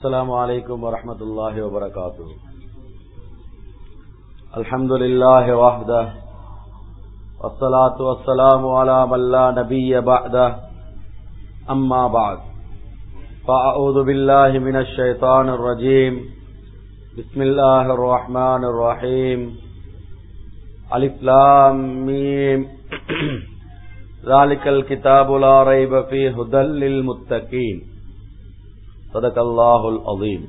السلام عليكم ورحمة الله وبركاته الحمد لله وحده والصلاة والسلام على من لا نبي بعده أما بعد فأعوذ بالله من الشيطان الرجيم بسم الله الرحمن الرحيم ألف لام ميم ذلك الكتاب لا ريب فيه هدى للمتقين صدق الله العظيم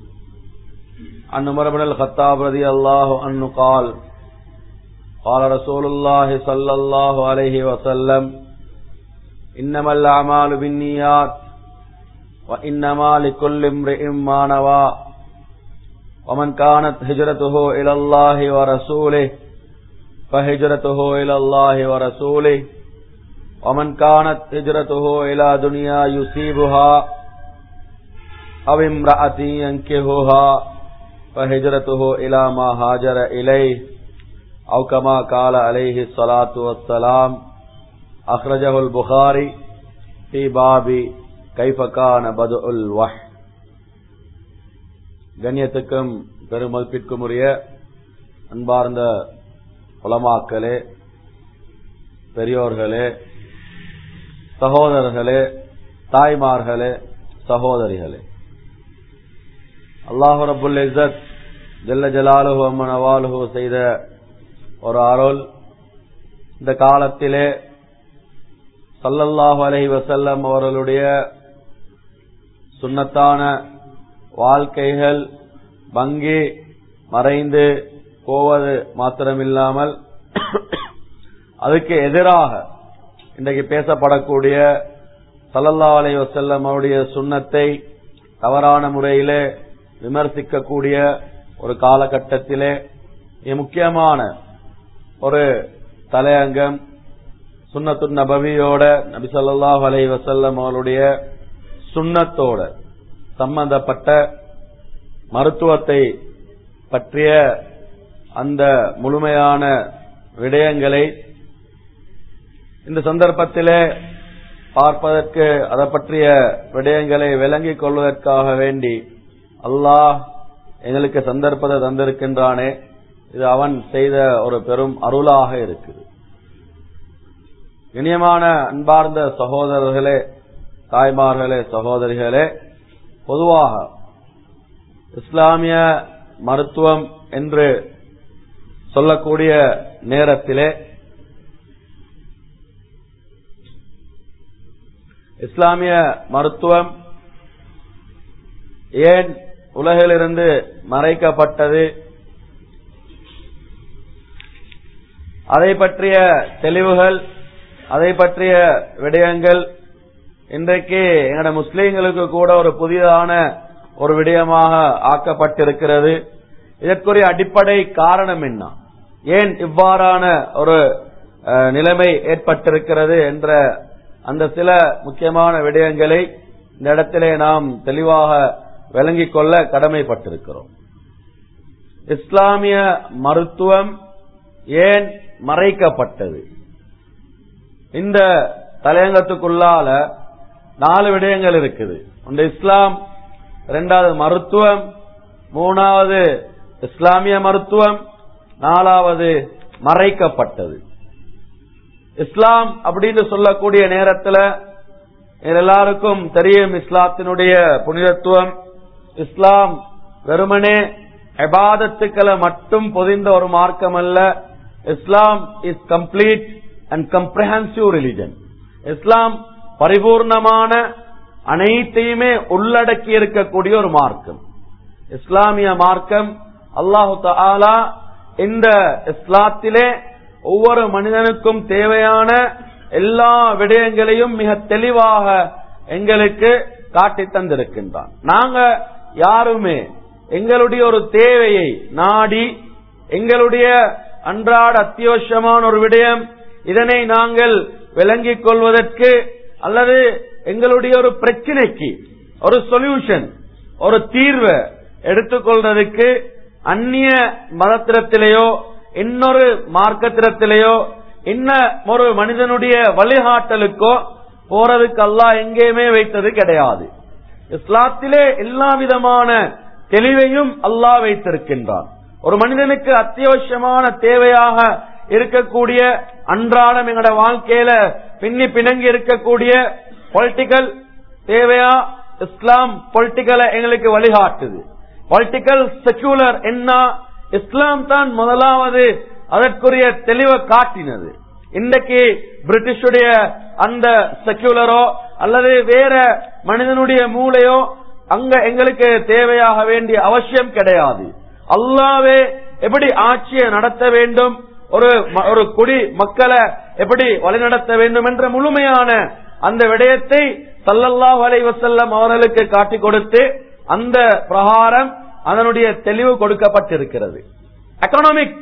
عن عمر بن الخطاب رضي الله عنه قال قال رسول الله صلى الله عليه وسلم إنما الأعمال بالنيات وإنما لكل امرئ ما نوى ومن كانت هجرته إلى الله ورسوله فهجرته إلى الله ورسوله ومن كانت هجرته إلى دنيا يصيبها أو امرأة ينكهها فهجرته إلى ما هاجر إليه أو كما قال عليه الصلاة والسلام أخرجه البخاري في باب كيف كان بدء الوحي கண்ணியத்துக்கும் பெருமதிப்பிற்கும் உரிய அன்பார்ந்த உலமாக்களே பெரியோர்களே சகோதரர்களே தாய்மார்களே சகோதரிகளே அல்லாஹு ரபுல் இசத் ஜல்ல ஜலாலுஹு அம்மன் அவாலுஹு செய்த ஒரு அருள் இந்த காலத்திலே சல்லல்லாஹு அலஹி வசல்லம் அவர்களுடைய சுண்ணத்தான வாழ்க்கைகள் வங்கி மறைந்து போவது மாத்திரமில்லாமல் அதுக்கு எதிராக இன்றைக்கு பேசப்படக்கூடிய சல்லல்லா அலை வசல்லம் அவருடைய சுண்ணத்தை தவறான முறையிலே விமர்சிக்கக்கூடிய ஒரு காலகட்டத்திலே முக்கியமான ஒரு தலையங்கம் சுண்ணத்து நபவியோட நபி சொல்லாஹ் அலை வசல்லம் அவருடைய சுண்ணத்தோட சம்பந்தப்பட்ட மருத்துவத்தை பற்றிய அந்த முழுமையான விடயங்களை இந்த சந்தர்ப்பத்திலே பார்ப்பதற்கு அதை பற்றிய விடயங்களை விளங்கிக் கொள்வதற்காக வேண்டி அல்லாஹ் எங்களுக்கு சந்தர்ப்பத்தை தந்திருக்கின்றானே இது அவன் செய்த ஒரு பெரும் அருளாக இருக்குது இனியமான அன்பார்ந்த சகோதரர்களே தாய்மார்களே சகோதரிகளே பொதுவாக இஸ்லாமிய மருத்துவம் என்று சொல்லக்கூடிய நேரத்திலே இஸ்லாமிய மருத்துவம் ஏன் உலகிலிருந்து மறைக்கப்பட்டது அதை பற்றிய தெளிவுகள் அதை பற்றிய விடயங்கள் இன்றைக்கு எங்கட முஸ்லீம்களுக்கு கூட ஒரு புதிதான ஒரு விடயமாக ஆக்கப்பட்டிருக்கிறது இதற்குரிய அடிப்படை காரணம் என்ன ஏன் இவ்வாறான ஒரு நிலைமை ஏற்பட்டிருக்கிறது என்ற அந்த சில முக்கியமான விடயங்களை இந்த இடத்திலே நாம் தெளிவாக விளங்கிக் கொள்ள கடமைப்பட்டிருக்கிறோம் இஸ்லாமிய மருத்துவம் ஏன் மறைக்கப்பட்டது இந்த தலையங்கத்துக்குள்ளால நாலு விடயங்கள் இருக்குது ஒன்று இஸ்லாம் இரண்டாவது மருத்துவம் மூணாவது இஸ்லாமிய மருத்துவம் நாலாவது மறைக்கப்பட்டது இஸ்லாம் அப்படின்னு சொல்லக்கூடிய நேரத்தில் எல்லாருக்கும் தெரியும் இஸ்லாத்தினுடைய புனிதத்துவம் இஸ்லாம் வெறுமனே எபாதத்துக்களை மட்டும் பொதிந்த ஒரு மார்க்கம் அல்ல Islam is complete and comprehensive religion Islam பரிபூர்ணமான அனைத்தையுமே உள்ளடக்கி இருக்கக்கூடிய ஒரு மார்க்கம் இஸ்லாமிய மார்க்கம் அல்லாஹு தாலா இந்த இஸ்லாத்திலே ஒவ்வொரு மனிதனுக்கும் தேவையான எல்லா விடயங்களையும் மிக தெளிவாக எங்களுக்கு காட்டி தந்திருக்கின்றான் நாங்க யாருமே எங்களுடைய ஒரு தேவையை நாடி எங்களுடைய அன்றாட அத்தியாவசியமான ஒரு விடயம் இதனை நாங்கள் விளங்கிக் கொள்வதற்கு அல்லது எங்களுடைய ஒரு பிரச்சனைக்கு ஒரு சொல்யூஷன் ஒரு தீர்வை எடுத்துக்கொள்றதுக்கு அந்நிய மதத்திரத்திலேயோ இன்னொரு மார்க்கத்திரத்திலேயோ இன்ன ஒரு மனிதனுடைய வழிகாட்டலுக்கோ போறதுக்கு அல்லாஹ் எங்கேயுமே வைத்தது கிடையாது இஸ்லாத்திலே எல்லா விதமான தெளிவையும் அல்லாஹ் வைத்திருக்கின்றான் ஒரு மனிதனுக்கு அத்தியாவசியமான தேவையாக இருக்கக்கூடிய அன்றாடம் எங்களோட வாழ்க்கையில பின்னி பிணங்கி இருக்கக்கூடிய பொலிட்டிக்கல் தேவையா இஸ்லாம் பொலிட்டிக்கலை எங்களுக்கு வழிகாட்டுது பொலிட்டிக்கல் செக்யூலர் என்ன இஸ்லாம் தான் முதலாவது அதற்குரிய தெளிவை காட்டினது இன்றைக்கு பிரிட்டிஷுடைய அந்த செக்யூலரோ அல்லது வேற மனிதனுடைய மூளையோ அங்க எங்களுக்கு தேவையாக வேண்டிய அவசியம் கிடையாது அல்லாவே எப்படி ஆட்சியை நடத்த வேண்டும் ஒரு ம- ஒரு குடி மக்களை எப்படி வழிநடத்த வேண்டும் என்ற முழுமையான அந்த விடயத்தை சல்லல்லாஹு அலைஹி வஸல்லம் அவர்களுக்கு காட்டிக் கொடுத்து அந்த பிரகாரம் அதனுடைய தெளிவு கொடுக்கப்பட்டிருக்கிறது எக்கனாமிக்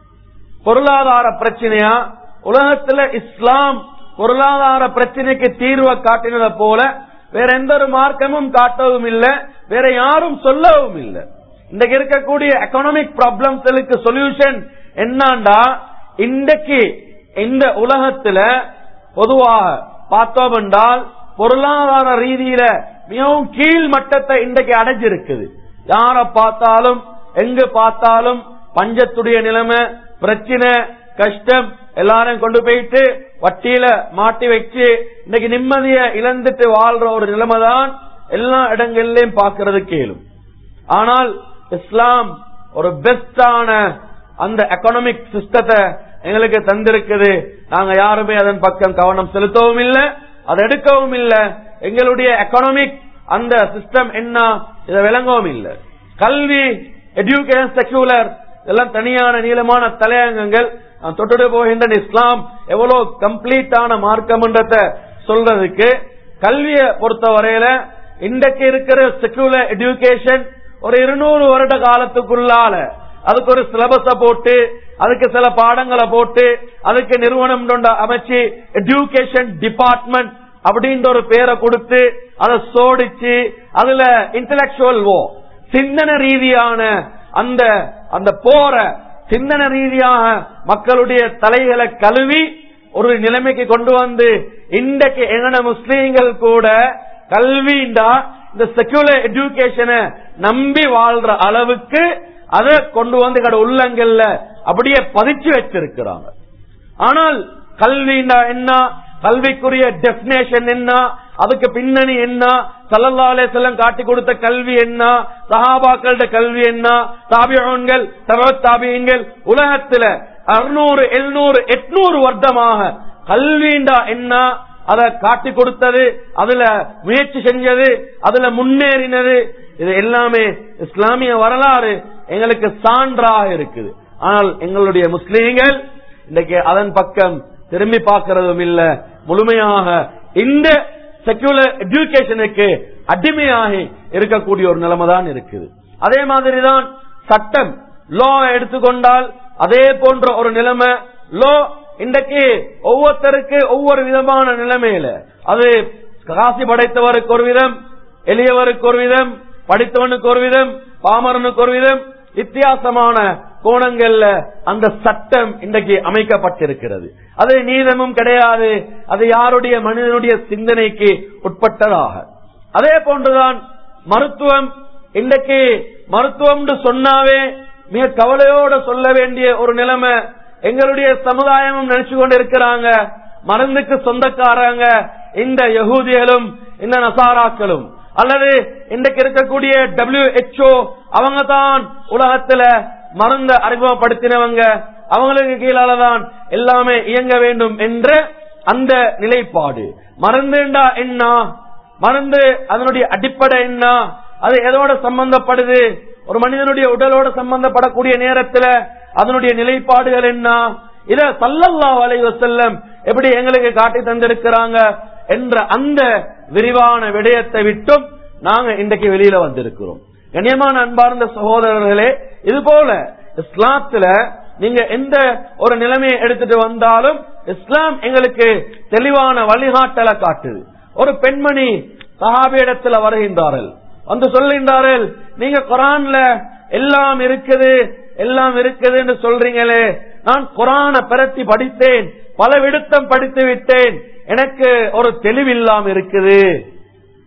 பொருளாதார பிரச்சனையா உலகத்துல இஸ்லாம் பொருளாதார பிரச்சனைக்கு தீர்வை காட்டினதை போல வேற எந்த ஒரு மார்க்கமும் காட்டவும் இல்ல வேற யாரும் சொல்லவும் இல்ல இன்றைக்கு இருக்கக்கூடிய எக்கனாமிக் ப்ராப்ளம்ஸ்களுக்கு சொல்யூஷன் என்னண்டா இன்றைக்கு இந்த உலகத்துல பொதுவாக பார்த்தோம் என்றால் பொருளாதார ரீதியில மிகவும் கீழ் மட்டத்தை இன்றைக்கு அடைஞ்சிருக்குது யார பார்த்தாலும் எங்கு பார்த்தாலும் பஞ்சத்துடைய நிலைமை பிரச்சனை கஷ்டம் எல்லாரும் கொண்டு போயிட்டு வட்டியில மாட்டி வச்சு இன்னைக்கு நிம்மதிய இழந்துட்டு வாழ்ற ஒரு நிலைமை தான் எல்லா இடங்கள்லயும் பார்க்கறது கேளும் ஆனால் இஸ்லாம் ஒரு பெஸ்டான அந்த எக்கனாமிக் சிஸ்டத்தை எங்களுக்கு தந்திருக்குது நாங்க யாருமே அதன் பக்கம் கவனம் செலுத்தவும் இல்லை அதை எடுக்கவும் இல்லை எங்களுடைய எக்கனாமிக் அந்த சிஸ்டம் என்ன இதை விளங்கவும் இல்லை கல்வி எஜுகேஷன் செக்யூலர் இதெல்லாம் தனியான நீளமான தலையங்கங்கள் நான் தொட்டுட்டு போகின்ற இஸ்லாம் எவ்வளவு கம்ப்ளீட்டான மார்க்கம்ன்றத சொல்றதுக்கு கல்வியை பொறுத்த வரையில இன்றைக்கு இருக்கிற செக்யூலர் எஜுகேஷன் ஒரு இருநூறு வருட காலத்துக்குள்ளால அதுக்கு ஒரு சிலபஸ போட்டு அதுக்கு சில பாடங்களை போட்டு அதுக்கு நிறுவனம் கொண்டு அமைச்சு எஜுகேஷன் டிபார்ட்மெண்ட் அப்படின்ற ஒரு பேரை கொடுத்து அதை சோடிச்சு அதுல இன்டலெக்சுவல் ஓ சிந்தனை ரீதியான அந்த அந்த போற சிந்தனை ரீதியாக மக்களுடைய தலைகளை கழுவி ஒரு நிலைமைக்கு கொண்டு வந்து இன்றைக்கு எங்கன முஸ்லீம்கள் கூட கல்விண்டா இந்த செக்யூலர் எஜுகேஷனை நம்பி வாழ்ற அளவுக்கு அதை கொண்டு வந்து எங்கட உள்ளங்கள்ல அப்படியே பதிச்சு வச்சிருக்கிறாங்க ஆனால் கல்விண்டா என்ன கல்விக்குரிய டெபினேஷன் என்ன அதுக்கு பின்னணி என்ன சல்லல்லா அலிஸ்லாம் காட்டி கொடுத்த கல்வி என்ன சஹாபாக்களோட கல்வி என்ன தாபியன்கள் சர்வத் தாபியங்கள் உலகத்துல அறுநூறு எழுநூறு எட்நூறு வருடமாக கல்விண்டா என்ன அதை காட்டி கொடுத்தது அதுல முயற்சி செஞ்சது அதுல முன்னேறினது இது எல்லாமே இஸ்லாமிய வரலாறு எங்களுக்கு சான்றாக இருக்குது ஆனால் எங்களுடைய முஸ்லீம்கள் இன்னைக்கு அதன் பக்கம் திரும்பி பார்க்கறதும் இல்ல முழுமையாக இந்த செக்யூலர் எஜுகேஷனுக்கு அடிமையாகி இருக்கக்கூடிய ஒரு நிலைமை தான் இருக்குது அதே மாதிரிதான் சட்டம் லோ எடுத்துக்கொண்டால் அதே போன்ற ஒரு நிலைமை லோ இன்றைக்கு ஒவ்வொருத்தருக்கு ஒவ்வொரு விதமான நிலைமையில அது காசி படைத்தவருக்கு ஒரு விதம் எளியவருக்கு ஒரு விதம் படித்தவனுக்கு ஒரு விதம் பாமரனுக்கு ஒரு விதம் வித்தியாசமான கோணங்கள்ல அந்த சட்டம் இன்றைக்கு அமைக்கப்பட்டிருக்கிறது அது நீதமும் கிடையாது அது யாருடைய மனிதனுடைய சிந்தனைக்கு உட்பட்டதாக அதே போன்றுதான் மருத்துவம் இன்றைக்கு மருத்துவம் சொன்னாவே மிக கவலையோட சொல்ல வேண்டிய ஒரு நிலைமை எங்களுடைய சமுதாயமும் நினைச்சு கொண்டு இருக்கிறாங்க மருந்துக்கு சொந்தக்காரங்க இந்த யகூதிகளும் இந்த நசாராக்களும் அல்லது இன்றைக்கு இருக்கக்கூடிய டபிள்யூஹெச்ஓ அவங்க தான் உலகத்துல மருந்த அறிமுகப்படுத்தினவங்க அவங்களுக்கு கீழாலதான் எல்லாமே இயங்க வேண்டும் என்ற அந்த நிலைப்பாடு மருந்துண்டா என்ன மருந்து அதனுடைய அடிப்படை என்ன அது எதோட சம்பந்தப்படுது ஒரு மனிதனுடைய உடலோட சம்பந்தப்படக்கூடிய நேரத்துல அதனுடைய நிலைப்பாடுகள் என்ன இத சல்லல்லா அலைஹி வஸல்லம் எப்படி எங்களுக்கு காட்டி தந்திருக்கிறாங்க என்ற அந்த விரிவான விடயத்தை விட்டும் நாங்க இன்றைக்கு வெளியில வந்திருக்கிறோம் கண்ணியமான அன்பார்ந்த சகோதரர்களே இது போல இஸ்லாத்துல நீங்க எந்த ஒரு நிலைமையை எடுத்துட்டு வந்தாலும் இஸ்லாம் எங்களுக்கு தெளிவான வழிகாட்டலை காட்டுது ஒரு பெண்மணி சஹாபியிடத்துல வருகின்றார்கள் வந்து சொல்கின்றார்கள் நீங்க குரான்ல எல்லாம் இருக்குது எல்லாம் இருக்குது என்று சொல்றீங்களே நான் குரான பிரத்தி படித்தேன் பல விடுத்தம் படித்து விட்டேன் எனக்கு ஒரு தெளிவில்லாம இருக்குது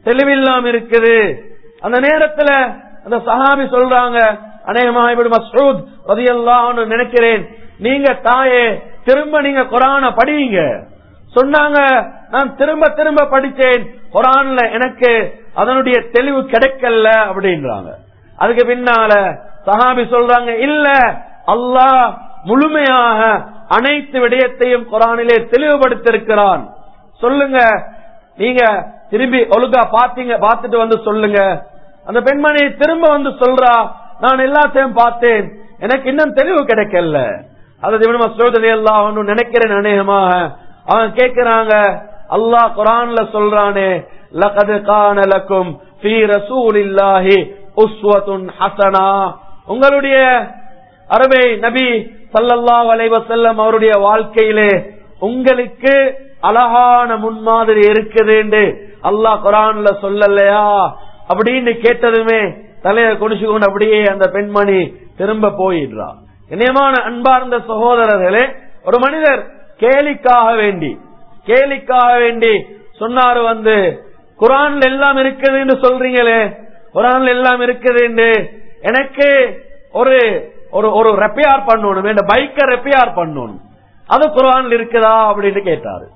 தெளிவில்லாம இருக்குது அந்த நேரத்துல அந்த சஹாபி சொல்றாங்க அநேகமா இப்படி மசூத் ரதியல்லான்னு நினைக்கிறேன் நீங்க தாயே திரும்ப நீங்க குரான படிங்க சொன்னாங்க நான் திரும்ப திரும்ப படிச்சேன் குரான்ல எனக்கு அதனுடைய தெளிவு கிடைக்கல அப்படின்றாங்க அதுக்கு பின்னால சஹாபி சொல்றாங்க இல்ல அல்லாஹ் முழுமையாக அனைத்து விடயத்தையும் குரானிலே தெளிவுபடுத்திருக்கிறான் சொல்லுங்க நீங்க திரும்பி ஒழுங்கா பாத்தீங்க பார்த்துட்டு வந்து சொல்லுங்க அந்த பெண்மணி திரும்ப வந்து சொல்றா நான் எல்லாத்தையும் பார்த்தேன் எனக்கு இன்னும் தெளிவு கிடைக்கல அதாவது இவனு மசூத் எல்லாம் நினைக்கிறேன் அநேகமாக அவன் கேட்கிறாங்க அல்லாஹ் குரான்ல சொல்றானே லகது கான லக்கும் ஃபீ ரசூலில்லாஹி உஸ்வத்துன் ஹசனா உங்களுடைய அருமை நபி ஸல்லல்லாஹு அலைஹி வஸல்லம் அவருடைய வாழ்க்கையிலே உங்களுக்கு அழகான முன்மாதிரி இருக்குது என்று அல்லாஹ் குரான்ல சொல்லலையா அப்படின்னு கேட்டதுமே தலையை குடிச்சு கொண்டு அப்படியே அந்த பெண்மணி திரும்ப போயிடுறா இனியமான அன்பார்ந்த சகோதரர்களே ஒரு மனிதர் கேலிக்காக வேண்டி கேலிக்காக வேண்டி சொன்னாரு வந்து குரான்ல எல்லாம் இருக்குதுன்னு சொல்றீங்களே குரான்ல எல்லாம் இருக்குதுன்னு எனக்கு ஒரு ஒரு ஒரு ரெப்பையார் பண்ணணும் இந்த பைக்கை ரெப்பையார் பண்ணணும் அது குரான்ல இருக்குதா அப்படின்னு கேட்டாரு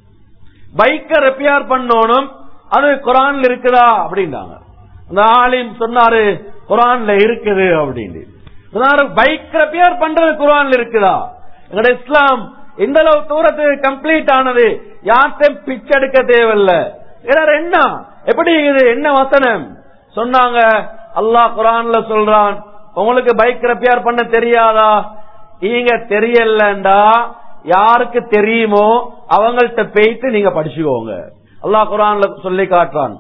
பைக்கை ரெப்பையார் பண்ணணும் அது குரான்ல இருக்குதா அப்படின்னாங்க அந்த ஆலிம் சொன்னாரு குரான்ல இருக்குது அப்படின்னு சொன்னாரு பைக் ரெப்பையார் பண்றது குரான்ல இருக்குதா எங்கட இஸ்லாம் இந்த அளவு தூரத்துக்கு கம்ப்ளீட் ஆனது யார்த்தையும் பிச்செடுக்க தேவையில்ல வேற என்ன எப்படி இது என்ன வசனம் சொன்னாங்க அல்லாஹ் குரான்ல சொல்றான் உங்களுக்கு பைக் ரெப்பேர் பண்ண தெரியாதா நீங்க தெரியலண்டா யாருக்கு தெரியுமோ அவங்கள்ட்ட போயிட்டு நீங்க படிச்சுக்கோங்க அல்லாஹ் குரான்ல சொல்லி காட்டுறான்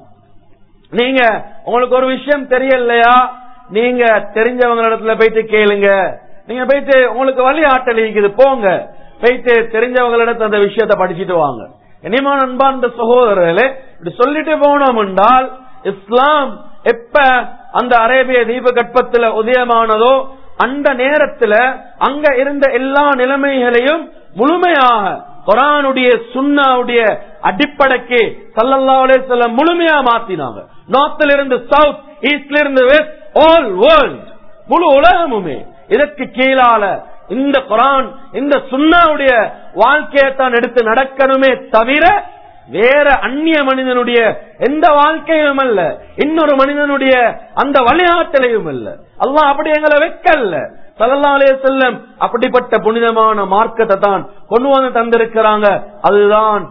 நீங்க உங்களுக்கு ஒரு விஷயம் தெரியலையா நீங்க தெரிஞ்சவங்க இடத்துல போயிட்டு கேளுங்க நீங்க போயிட்டு உங்களுக்கு வழி ஆட்டல் இருக்குது போங்க போயிட்டு தெரிஞ்சவங்களிடத்துல அந்த விஷயத்தை படிச்சுட்டு வாங்க இனிமான அன்பார்ந்த சகோதரர்களே இப்படி சொல்லிட்டு போனோம் என்றால் இஸ்லாம் எப்ப அந்த அரேபிய தீபகற்பத்துல உதயமானதோ அந்த நேரத்துல அங்க இருந்த எல்லா நிலைமைகளையும் முழுமையாக குரானுடைய சுண்ணாவுடைய அடிப்படைக்கு சல்லல்லாஹு சொல்ல முழுமையா மாத்தினாங்க நார்த்ல இருந்து சவுத் ஈஸ்ட்ல இருந்து வெஸ்ட் ஆல் வேர்ல்ட் முழு உலகமுமே இதற்கு கீழால இந்த குரான் இந்த சுண்ணாவுடைய வாழ்க்கையை தான் எடுத்து நடக்கணுமே தவிர வேற அந்நிய மனிதனுடைய எந்த வாழ்க்கையும் அல்ல இன்னொரு மனிதனுடைய அந்த வழிகாட்டலையும் அல்ல அல்லாஹ் அப்படி எங்களை வைக்கல்ல சல்லா அலைய செல்லம் அப்படிப்பட்ட புனிதமான மார்க்கத்தை தான் கொண்டு வந்து தந்திருக்கிறாங்க அதுதான்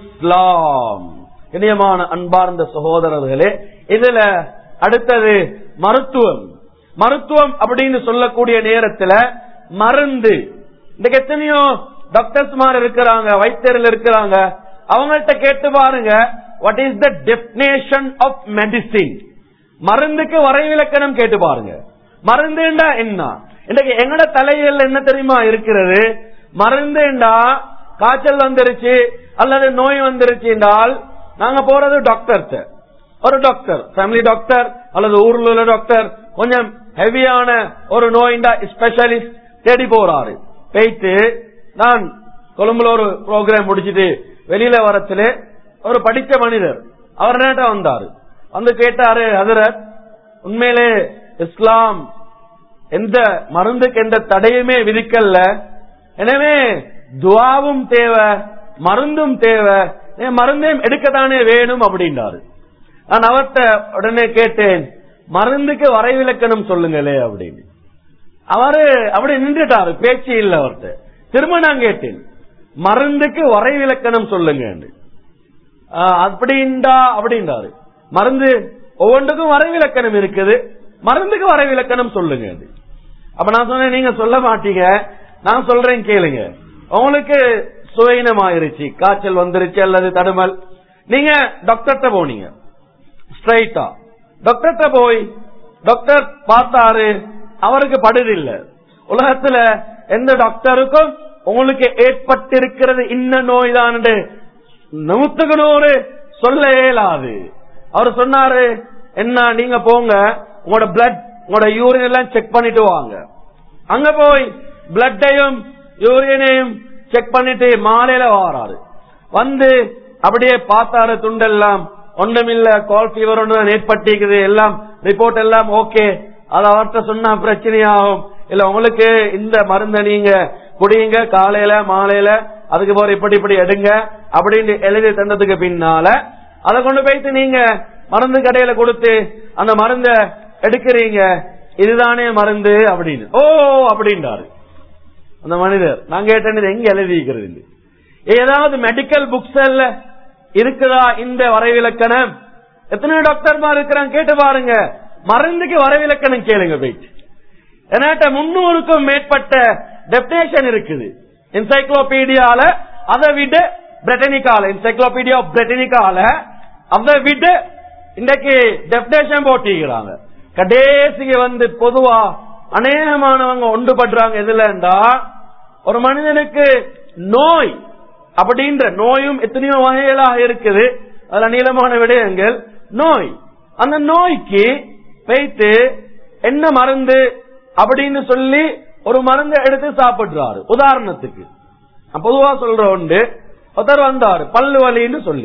இஸ்லாம் இணையமான அன்பார்ந்த சகோதரர்களே இதுல அடுத்தது மருத்துவம் மருத்துவம் அப்படின்னு சொல்லக்கூடிய நேரத்துல மருந்து இந்த எத்தனையோ டாக்டர்ஸ் மாதிரி இருக்கிறாங்க வைத்தியர்கள் இருக்கிறாங்க அவங்கள்ட்ட கேட்டு பாருங்க what is the definition of medicine மருந்துக்கு வரைவிலக்கணம் கேட்டு பாருங்க மருந்துண்டா என்ன இன்னைக்கு எங்கட தலைகள் என்ன தெரியுமா இருக்கிறது மருந்துண்டா காய்ச்சல் வந்துருச்சு அல்லது நோய் வந்துருச்சு என்றால் நாங்க போறது டாக்டர்கிட்ட ஒரு டாக்டர் ஃபேமிலி டாக்டர் அல்லது ஊர்ல உள்ள டாக்டர் கொஞ்சம் ஹெவியான ஒரு நோயிண்டா ஸ்பெஷலிஸ்ட் தேடி போறாரு போயிட்டு நான் கொழும்புல ஒரு ப்ரோக்ராம் முடிச்சிட்டு வெளியில வரத்துல ஒரு படிச்ச மனிதர் அவர் நேட்ட வந்தாரு வந்து கேட்டாரு ஹசரத் உண்மையிலே இஸ்லாம் எந்த மருந்துக்கு எந்த தடையுமே விதிக்கல்ல எனவே துவாவும் தேவை மருந்தும் தேவை மருந்தையும் எடுக்கத்தானே வேணும் அப்படின்றாரு நான் அவர்கிட்ட உடனே கேட்டேன் மருந்துக்கு வரைவிலக்கணம் சொல்லுங்களே அப்படின்னு அவரு அப்படி நின்றுட்டாரு பேச்சு இல்ல அவர்கிட்ட திரும்ப நான் கேட்டேன் மருந்துக்கு வரைவிலக்கணம் சொல்லுங்க அப்படின்டா அப்படின்றாரு மருந்து ஒவ்வொன்றுக்கும் வரைவிலக்கணம் இருக்குது மருந்துக்கு வரைவிலக்கணம் சொல்லுங்க அப்ப நான் சொன்னேன் நீங்க சொல்ல மாட்டீங்க நான் சொல்றேன் கேளுங்க உங்களுக்கு சுயனம் ஆயிருச்சு காய்ச்சல் வந்துருச்சு அல்லது தடுமல் நீங்க டாக்டர்கிட்ட போனீங்க ஸ்ட்ரைட்டா டாக்டர்கிட்ட போய் டாக்டர் பார்த்தாரு அவருக்கு படுதில்ல உலகத்துல எந்த டாக்டருக்கும் உங்களுக்கு ஏற்பட்டிருக்கிறது இன்ன நோய் தான் நூத்துக்கு நூறு சொல்ல இயலாது அவர் சொன்னாரு என்ன நீங்க போங்க உங்களோட பிளட் உங்களோட யூரின் எல்லாம் செக் பண்ணிட்டு வாங்க அங்க போய் பிளட்டையும் யூரியனையும் செக் பண்ணிட்டு மாலையில வாராரு வந்து அப்படியே பார்த்தாரு துண்டெல்லாம் ஒன்றுமில்ல கால் ஃபீவர் ஒன்று ஏற்பட்டிருக்குது எல்லாம் ரிப்போர்ட் எல்லாம் ஓகே அது அவர்கிட்ட சொன்னா பிரச்சனையாகும் இல்ல உங்களுக்கு இந்த மருந்தை நீங்க குடியுங்க காலையில மாலையில அதுக்கு போற இப்படி இப்படி எடுங்க அப்படின்னு எழுதி தந்ததுக்கு பின்னால அதை கொண்டு போயிட்டு நீங்க மருந்து கடையில கொடுத்து அந்த மருந்த எடுக்கிறீங்க இதுதானே மருந்து அப்படின்னு ஓ அப்படின்றாரு அந்த மனிதர் நான் கேட்டேன் எங்க எழுதிக்கிறது இல்லை ஏதாவது மெடிக்கல் புக்ஸ் இருக்குதா இந்த வரைவிலக்கணம் எத்தனை டாக்டர்மார் இருக்கிறாங்க கேட்டு பாருங்க மருந்துக்கு வரைவிலக்கணம் கேளுங்க போயிட்டு என்னாட்ட முன்னூறுக்கும் மேற்பட்ட டெப்டேஷன் இருக்குது என்சைக்ளோபீடியால அதை விட பிரிட்டனிக்கால என்சைக்ளோபீடியா பிரிட்டனிக்கால அதை விட இன்றைக்கு டெப்டேஷன் போட்டிக்கிறாங்க கடைசிக்கு வந்து பொதுவா அநேகமானவங்க ஒன்றுபடுறாங்க எதுலண்டா ஒரு மனிதனுக்கு நோய் அப்படின்ற நோயும் எத்தனையோ வகைகளாக இருக்குது அதுல நீளமான விடயங்கள் நோய் அந்த நோய்க்கு வைத்து என்ன மருந்து அப்படின்னு சொல்லி ஒரு மருந்து எடுத்து சாப்பிடுறாரு உதாரணத்துக்கு நான் பொதுவா சொல்ற உண்டு ஒருத்தர் வந்தாரு பல்லு வலின்னு சொல்லி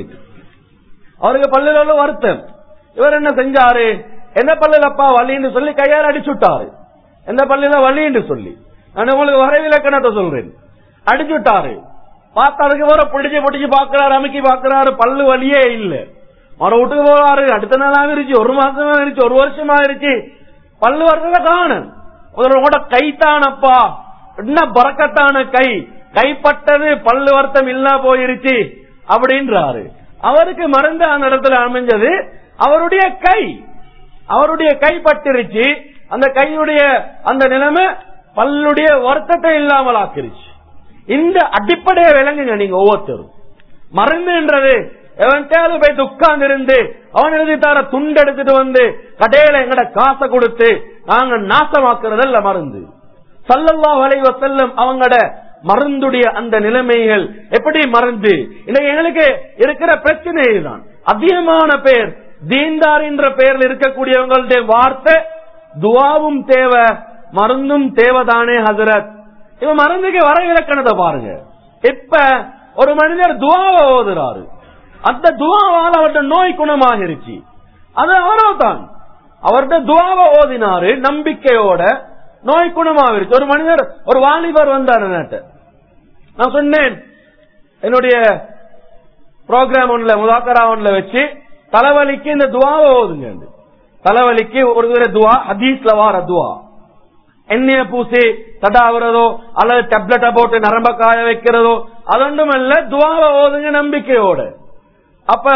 அவருக்கு பல்லுல வருத்தம் இவர் என்ன செஞ்சாரு என்ன பல்லுலப்பா வலின்னு சொல்லி கையால் அடிச்சுட்டாரு எந்த பல்லுல வலின்னு சொல்லி நான் உங்களுக்கு வரைவிலக்கணத்தை சொல்றேன் அடிச்சுட்டாரு பார்த்தாருக்கு வர பிடிச்சு பிடிச்சு பாக்குறாரு அமுக்கி பாக்குறாரு பல்லு வலியே இல்ல மர வீட்டுக்கு போறாரு அடுத்த நாள் ஆயிருச்சு ஒரு மாசம் ஆயிருச்சு ஒரு வருஷம் ஆயிருச்சு பல்லு வரத காணும் உங்களோட கைத்தானப்பா என்ன பறக்கத்தான கை கைப்பட்டது பல்லு வருத்தம் இல்ல போயிருச்சு அப்படின்றாரு அவருக்கு மருந்து அந்த இடத்துல அமைஞ்சது அவருடைய கை அவருடைய கை பட்டிருச்சு அந்த கையுடைய அந்த நிலைமை பல்லுடைய வருத்தத்தை இல்லாமல் ஆக்கிருச்சு இந்த அடிப்படையை விளங்குங்க நீங்க ஒவ்வொருத்தரும் மருந்துன்றது எவன்கிட்ட போய் உட்கார்ந்து இருந்து அவன் எழுதி தர துண்டு எடுத்துட்டு வந்து கடையில எங்கட காசை கொடுத்து நாங்க நாசமாக்குறது இல்ல மருந்து சல்லல்லா வளைவ செல்லும் அவங்கட மருந்துடைய அந்த நிலைமைகள் எப்படி மருந்து இன்னைக்கு எங்களுக்கு இருக்கிற பிரச்சனை இதுதான் அதிகமான பேர் தீன்தார் என்ற பெயரில் இருக்கக்கூடியவங்களுடைய வார்த்தை துவாவும் தேவை மருந்தும் தேவைதானே ஹசரத் இவன் மருந்துக்கு வர இலக்கணத்தை பாருங்க இப்ப ஒரு மனிதர் துவாவை ஓதுறாரு அந்த துவாவால் அவருடைய நோய் குணமாகிருச்சு அது அவரோ தான் அவருடைய துவாவை ஓதினாரு நம்பிக்கையோட நோய் குணமாகிருச்சு ஒரு மனிதர் ஒரு வாலிபர் வந்தார் என்கிட்ட. நான் சொன்னேன் என்னுடைய ப்ரோக்ராம் ஒன்ல முதாக்கரா ஒன்ல வச்சு தலைவலிக்கு இந்த துவாவை ஓதுங்க தலைவலிக்கு ஒரு தடவை துவா ஹதீஸ்ல வார துவா எண்ணெய பூசி தடாவுறதோ அல்லது டேப்லெட்டை போட்டு நரம்ப காய வைக்கிறதோ அதொன்றும் அல்ல துவாவை ஓதுங்க நம்பிக்கையோட அப்ப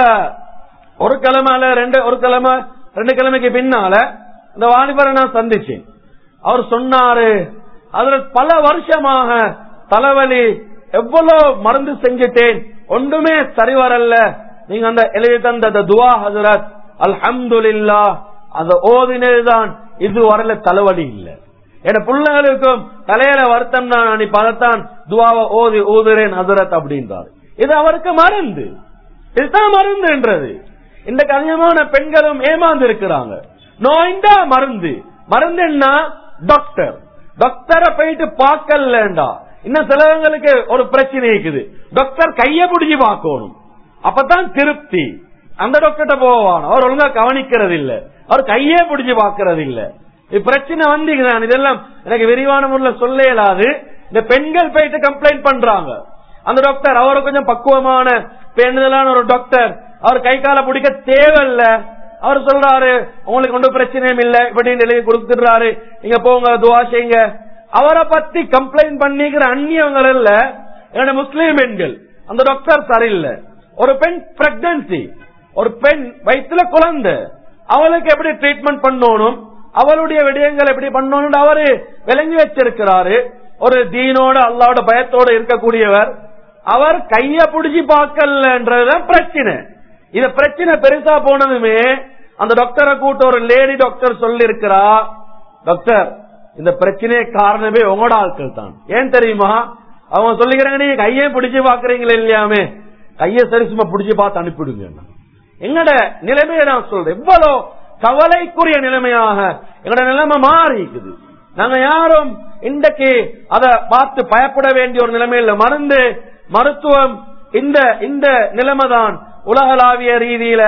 ஒரு கிழமை அல்ல ரெண்டு ஒரு கிழமை ரெண்டு கிழமைக்கு பின்னால இந்த வாலிபரை நான் சந்திச்சேன் அவர் சொன்னாரு அதுல பல வருஷமாக தலைவலி எவ்வளவு மருந்து செஞ்சுட்டேன் ஒன்றுமே சரி வரல நீங்க அந்த எழுதி தந்த அந்த துவா ஹசரத் அல்ஹம்துலில்லா அந்த ஓதினதுதான் இது வரல தலைவலி இல்லை என் பிள்ளைகளுக்கும் தலையில வருத்தம் தான் நான் பதத்தான் துவாவை ஓதி ஊதுறேன் ஹசரத் அப்படின்றார் இது அவருக்கு மருந்து இதுதான் மருந்துன்றது இந்த அதிகமான பெண்களும் ஏமாந்து இருக்கிறாங்க நோய்ந்தா மருந்து மருந்து என்ன டாக்டர் டாக்டரை போயிட்டு பார்க்கலண்டா இன்னும் சிலவங்களுக்கு ஒரு பிரச்சனை இருக்குது டாக்டர் கைய பிடிச்சி பார்க்கணும் அப்பதான் திருப்தி அந்த டாக்டர்கிட்ட போவான் அவர் ஒழுங்கா கவனிக்கிறது இல்ல அவர் கையே பிடிச்சு பார்க்கறது இல்ல இது பிரச்சனை வந்தீங்க இதெல்லாம் எனக்கு விரிவான முறையில் சொல்ல இயலாது இந்த பெண்கள் போயிட்டு கம்ப்ளைண்ட் பண்றாங்க அந்த டாக்டர் அவரு கொஞ்சம் பக்குவமான பேணுதலான ஒரு டாக்டர் அவர் கை கால பிடிக்க தேவையில்ல அவர் சொல்றாரு உங்களுக்கு ஒன்றும் பிரச்சனையும் இல்ல இப்படின்னு எழுதி கொடுத்துடுறாரு நீங்க போங்க துவா செய்யுங்க அவரை பத்தி கம்ப்ளைண்ட் பண்ணிக்கிற அந்நியவங்க இல்ல என்னோட முஸ்லீம் பெண்கள் அந்த டாக்டர் சரியில்லை ஒரு பெண் பிரெக்னன்சி ஒரு பெண் வயிற்றுல குழந்தை அவளுக்கு எப்படி ட்ரீட்மெண்ட் பண்ணணும் அவளுடைய விடயங்கள் எப்படி பண்ணணும் அவரு விளங்கி வச்சிருக்கிறாரு ஒரு தீனோட அல்லாவோட பயத்தோட இருக்கக்கூடியவர் அவர் கைய பிடிச்சி பார்க்கலன்றதுதான் பிரச்சனை இந்த பிரச்சனை பெருசா போனதுமே அந்த டாக்டரை கூட்ட ஒரு லேடி டாக்டர் சொல்லி இருக்கிறா டாக்டர் இந்த பிரச்சனையே காரணமே உங்களோட ஆட்கள் தான் ஏன் தெரியுமா அவங்க சொல்லிக்கிறாங்க நீங்க கையே பிடிச்சு பாக்குறீங்களே இல்லையாமே கைய சரி சும்மா பிடிச்சு பார்த்து அனுப்பிடுங்க எங்கட நிலைமையை நான் சொல்றேன் எவ்வளவு கவலைக்குரிய நிலைமையாக எங்கட நிலைமை மாறி இருக்குது நாங்க யாரும் இன்றைக்கு அதை பார்த்து பயப்பட வேண்டிய ஒரு நிலைமையில மருந்து மருத்துவம் இந்த இந்த நிலைமைதான் உலகளாவிய ரீதியில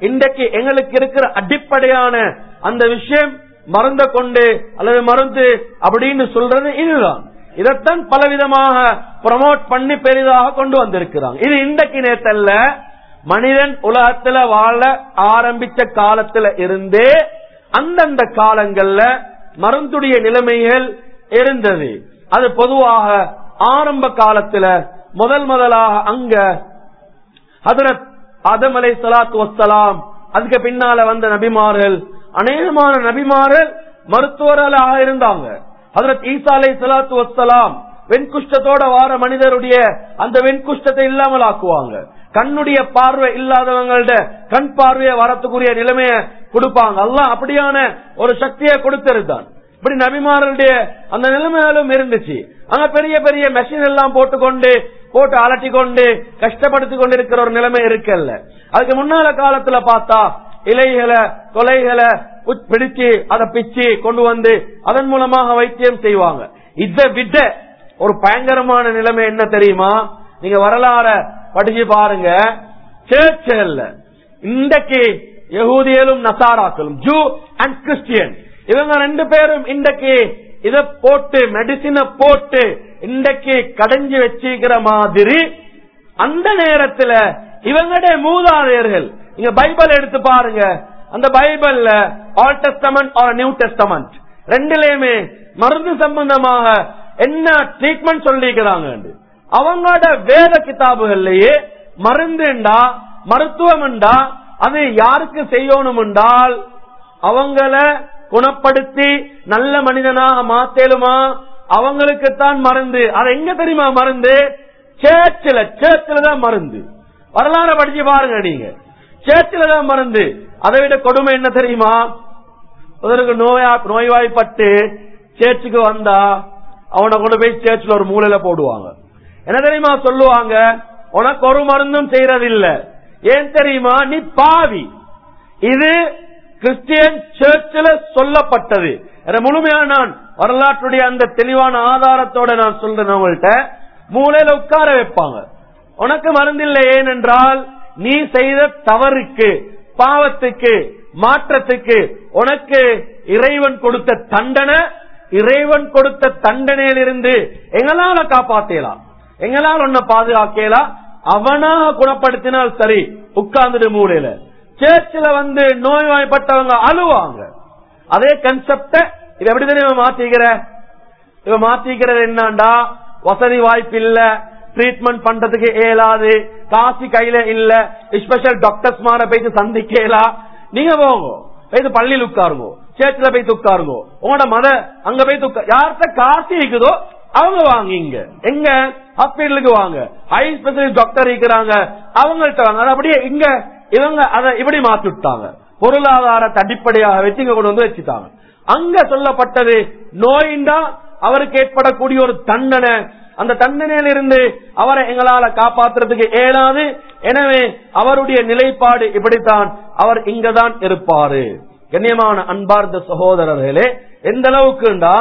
இன்றைக்கு எங்களுக்கு இருக்கிற அடிப்படையான அந்த விஷயம் மருந்த கொண்டு அல்லது மருந்து அப்படின்னு சொல்றது இதுதான் இதைத்தான் பலவிதமாக ப்ரமோட் பண்ணி பெரிதாக கொண்டு வந்திருக்கிறாங்க இது இன்றைக்கு நேத்தல்ல மனிதன் உலகத்துல வாழ ஆரம்பிச்ச காலத்துல இருந்தே அந்தந்த காலங்கள்ல மருந்துடைய நிலைமைகள் இருந்தது அது பொதுவாக ஆரம்ப காலத்துல முதல் முதலாக அங்க ஹதரத் ஆதம் அலை சலாத்து வசலாம் அதுக்கு பின்னால வந்த நபிமார்கள் அநேகமான நபிமார்கள் மருத்துவர்களாக இருந்தாங்க ஹதரத் ஈசா அலை சலாத்து வசலாம் வெண்குஷ்டத்தோட வார மனிதருடைய அந்த வெண்குஷ்டத்தை இல்லாமல் ஆக்குவாங்க கண்ணுடைய பார்வை இல்லாதவங்கள்ட கண் பார்வையை வரத்துக்குரிய நிலைமைய கொடுப்பாங்க எல்லாம் அப்படியான ஒரு சக்தியை கொடுத்திருந்தான் இப்படி நபிமார்களுடைய அந்த நிலைமையாலும் இருந்துச்சு அங்க பெரிய பெரிய மெஷின் எல்லாம் போட்டுக்கொண்டு போட்டு அலட்டி கொண்டு கஷ்டப்படுத்தி கொண்டு இருக்கிற ஒரு நிலைமை இருக்கல்ல அதுக்கு முன்னால காலத்துல பார்த்தா இலைகளை கொலைகளை உச்- பிடிச்சு அதை பிச்சு கொண்டு வந்து அதன் மூலமாக வைத்தியம் செய்வாங்க இதை விட ஒரு பயங்கரமான நிலைமை என்ன தெரியுமா நீங்க வரலாற படிச்சு பாருங்க சேர்ச்சல்ல இன்றைக்கு யகூதியலும் நசாராக்களும் ஜூ அண்ட் கிறிஸ்டியன் இவங்க ரெண்டு பேரும் இன்றைக்கு இத போட்டு மெடிசினை போட்டு இன்றைக்கு கடைஞ்சு வச்சிருக்கிற மாதிரி அந்த நேரத்துல இவங்களுடைய மூதாதையர்கள் நீங்க பைபிள் எடுத்து பாருங்க அந்த பைபிள்ல old testament or new testament ரெண்டுலயுமே மருந்து சம்பந்தமாக என்ன ட்ரீட்மெண்ட் சொல்லிக்கிறாங்க அவங்களோட வேத கிதாபுகள்லயே மருந்துண்டா மருத்துவம்ண்டா அது யாருக்கு செய்யணும் என்றால் அவங்கள குணப்படுத்தி நல்ல மனிதனாக மாத்தேலுமா அவங்களுக்கு தான் மருந்து அது எங்க தெரியுமா மருந்து சேர்ச்சில சேர்ச்சில தான் மருந்து வரலாறு படிச்சு பாருங்க நீங்க சேர்ச்சில தான் மருந்து அதை விட கொடுமை என்ன தெரியுமா ஒருத்தருக்கு நோயா நோய்வாய்ப்பட்டு சேர்ச்சுக்கு வந்தா அவனை கொண்டு போய் சேர்ச்சில் ஒரு மூலையில போடுவாங்க என்ன தெரியுமா சொல்லுவாங்க உனக்கு ஒரு மருந்தும் செய்யறதில்ல ஏன் தெரியுமா நீ பாவி இது கிறிஸ்டியன் சர்ச்சில் சொல்லப்பட்டது என முழுமையான நான் வரலாற்றுடைய அந்த தெளிவான ஆதாரத்தோட நான் சொல்றேன் உங்கள்கிட்ட மூலையில உட்கார வைப்பாங்க உனக்கு மருந்தில்லை ஏனென்றால் நீ செய்த தவறுக்கு பாவத்துக்கு மாற்றத்துக்கு உனக்கு இறைவன் கொடுத்த தண்டனை இறைவன் கொடுத்த தண்டனையிலிருந்து எங்களால காப்பாத்தலாம் எங்களால் உன்னை பாதுகாக்கலாம் அவனாக குணப்படுத்தினால் சரி உட்கார்ந்துட்டு மூலையில சேர்ச்சில வந்து நோய்வாய்ப்பட்டவங்க அழுவாங்க அதே கன்செப்ட இது எப்படி தெரியும் மாத்திக்கிற இவ மாத்திக்கிறது என்னண்டா வசதி வாய்ப்பு இல்ல ட்ரீட்மெண்ட் பண்றதுக்கு இயலாது காசு கையில இல்ல ஸ்பெஷல் டாக்டர்ஸ் மாற போயிட்டு சந்திக்கலாம் நீங்க போங்க போயிட்டு பள்ளியில் உட்காருங்க சேர்ச்சில போய் உட்காருங்க உங்களோட மத அங்க போய் உட்கார் யார்கிட்ட காசு இருக்குதோ அவங்க வாங்க இங்க எங்க ஹாஸ்பிட்டலுக்கு வாங்க ஐ ஸ்பெஷலிஸ்ட் டாக்டர் இருக்கிறாங்க அவங்கள்ட்ட வாங்க அது அப்படியே இங்க இவங்க அதை இப்படி மாத்தி விட்டாங்க பொருளாதாரத்தை அடிப்படையாக வச்சு இங்க கொண்டு வந்து வச்சுட்டாங்க அங்க சொல்லப்பட்டது நோயின்டா அவருக்கு ஏற்படக்கூடிய ஒரு தண்டனை அந்த தண்டனையிலிருந்து அவரை எங்களால காப்பாற்றுறதுக்கு இயலாது எனவே அவருடைய நிலைப்பாடு இப்படித்தான் அவர் இங்கதான் இருப்பாரு கண்ணியமான அன்பார்ந்த சகோதரர்களே எந்த அளவுக்குண்டா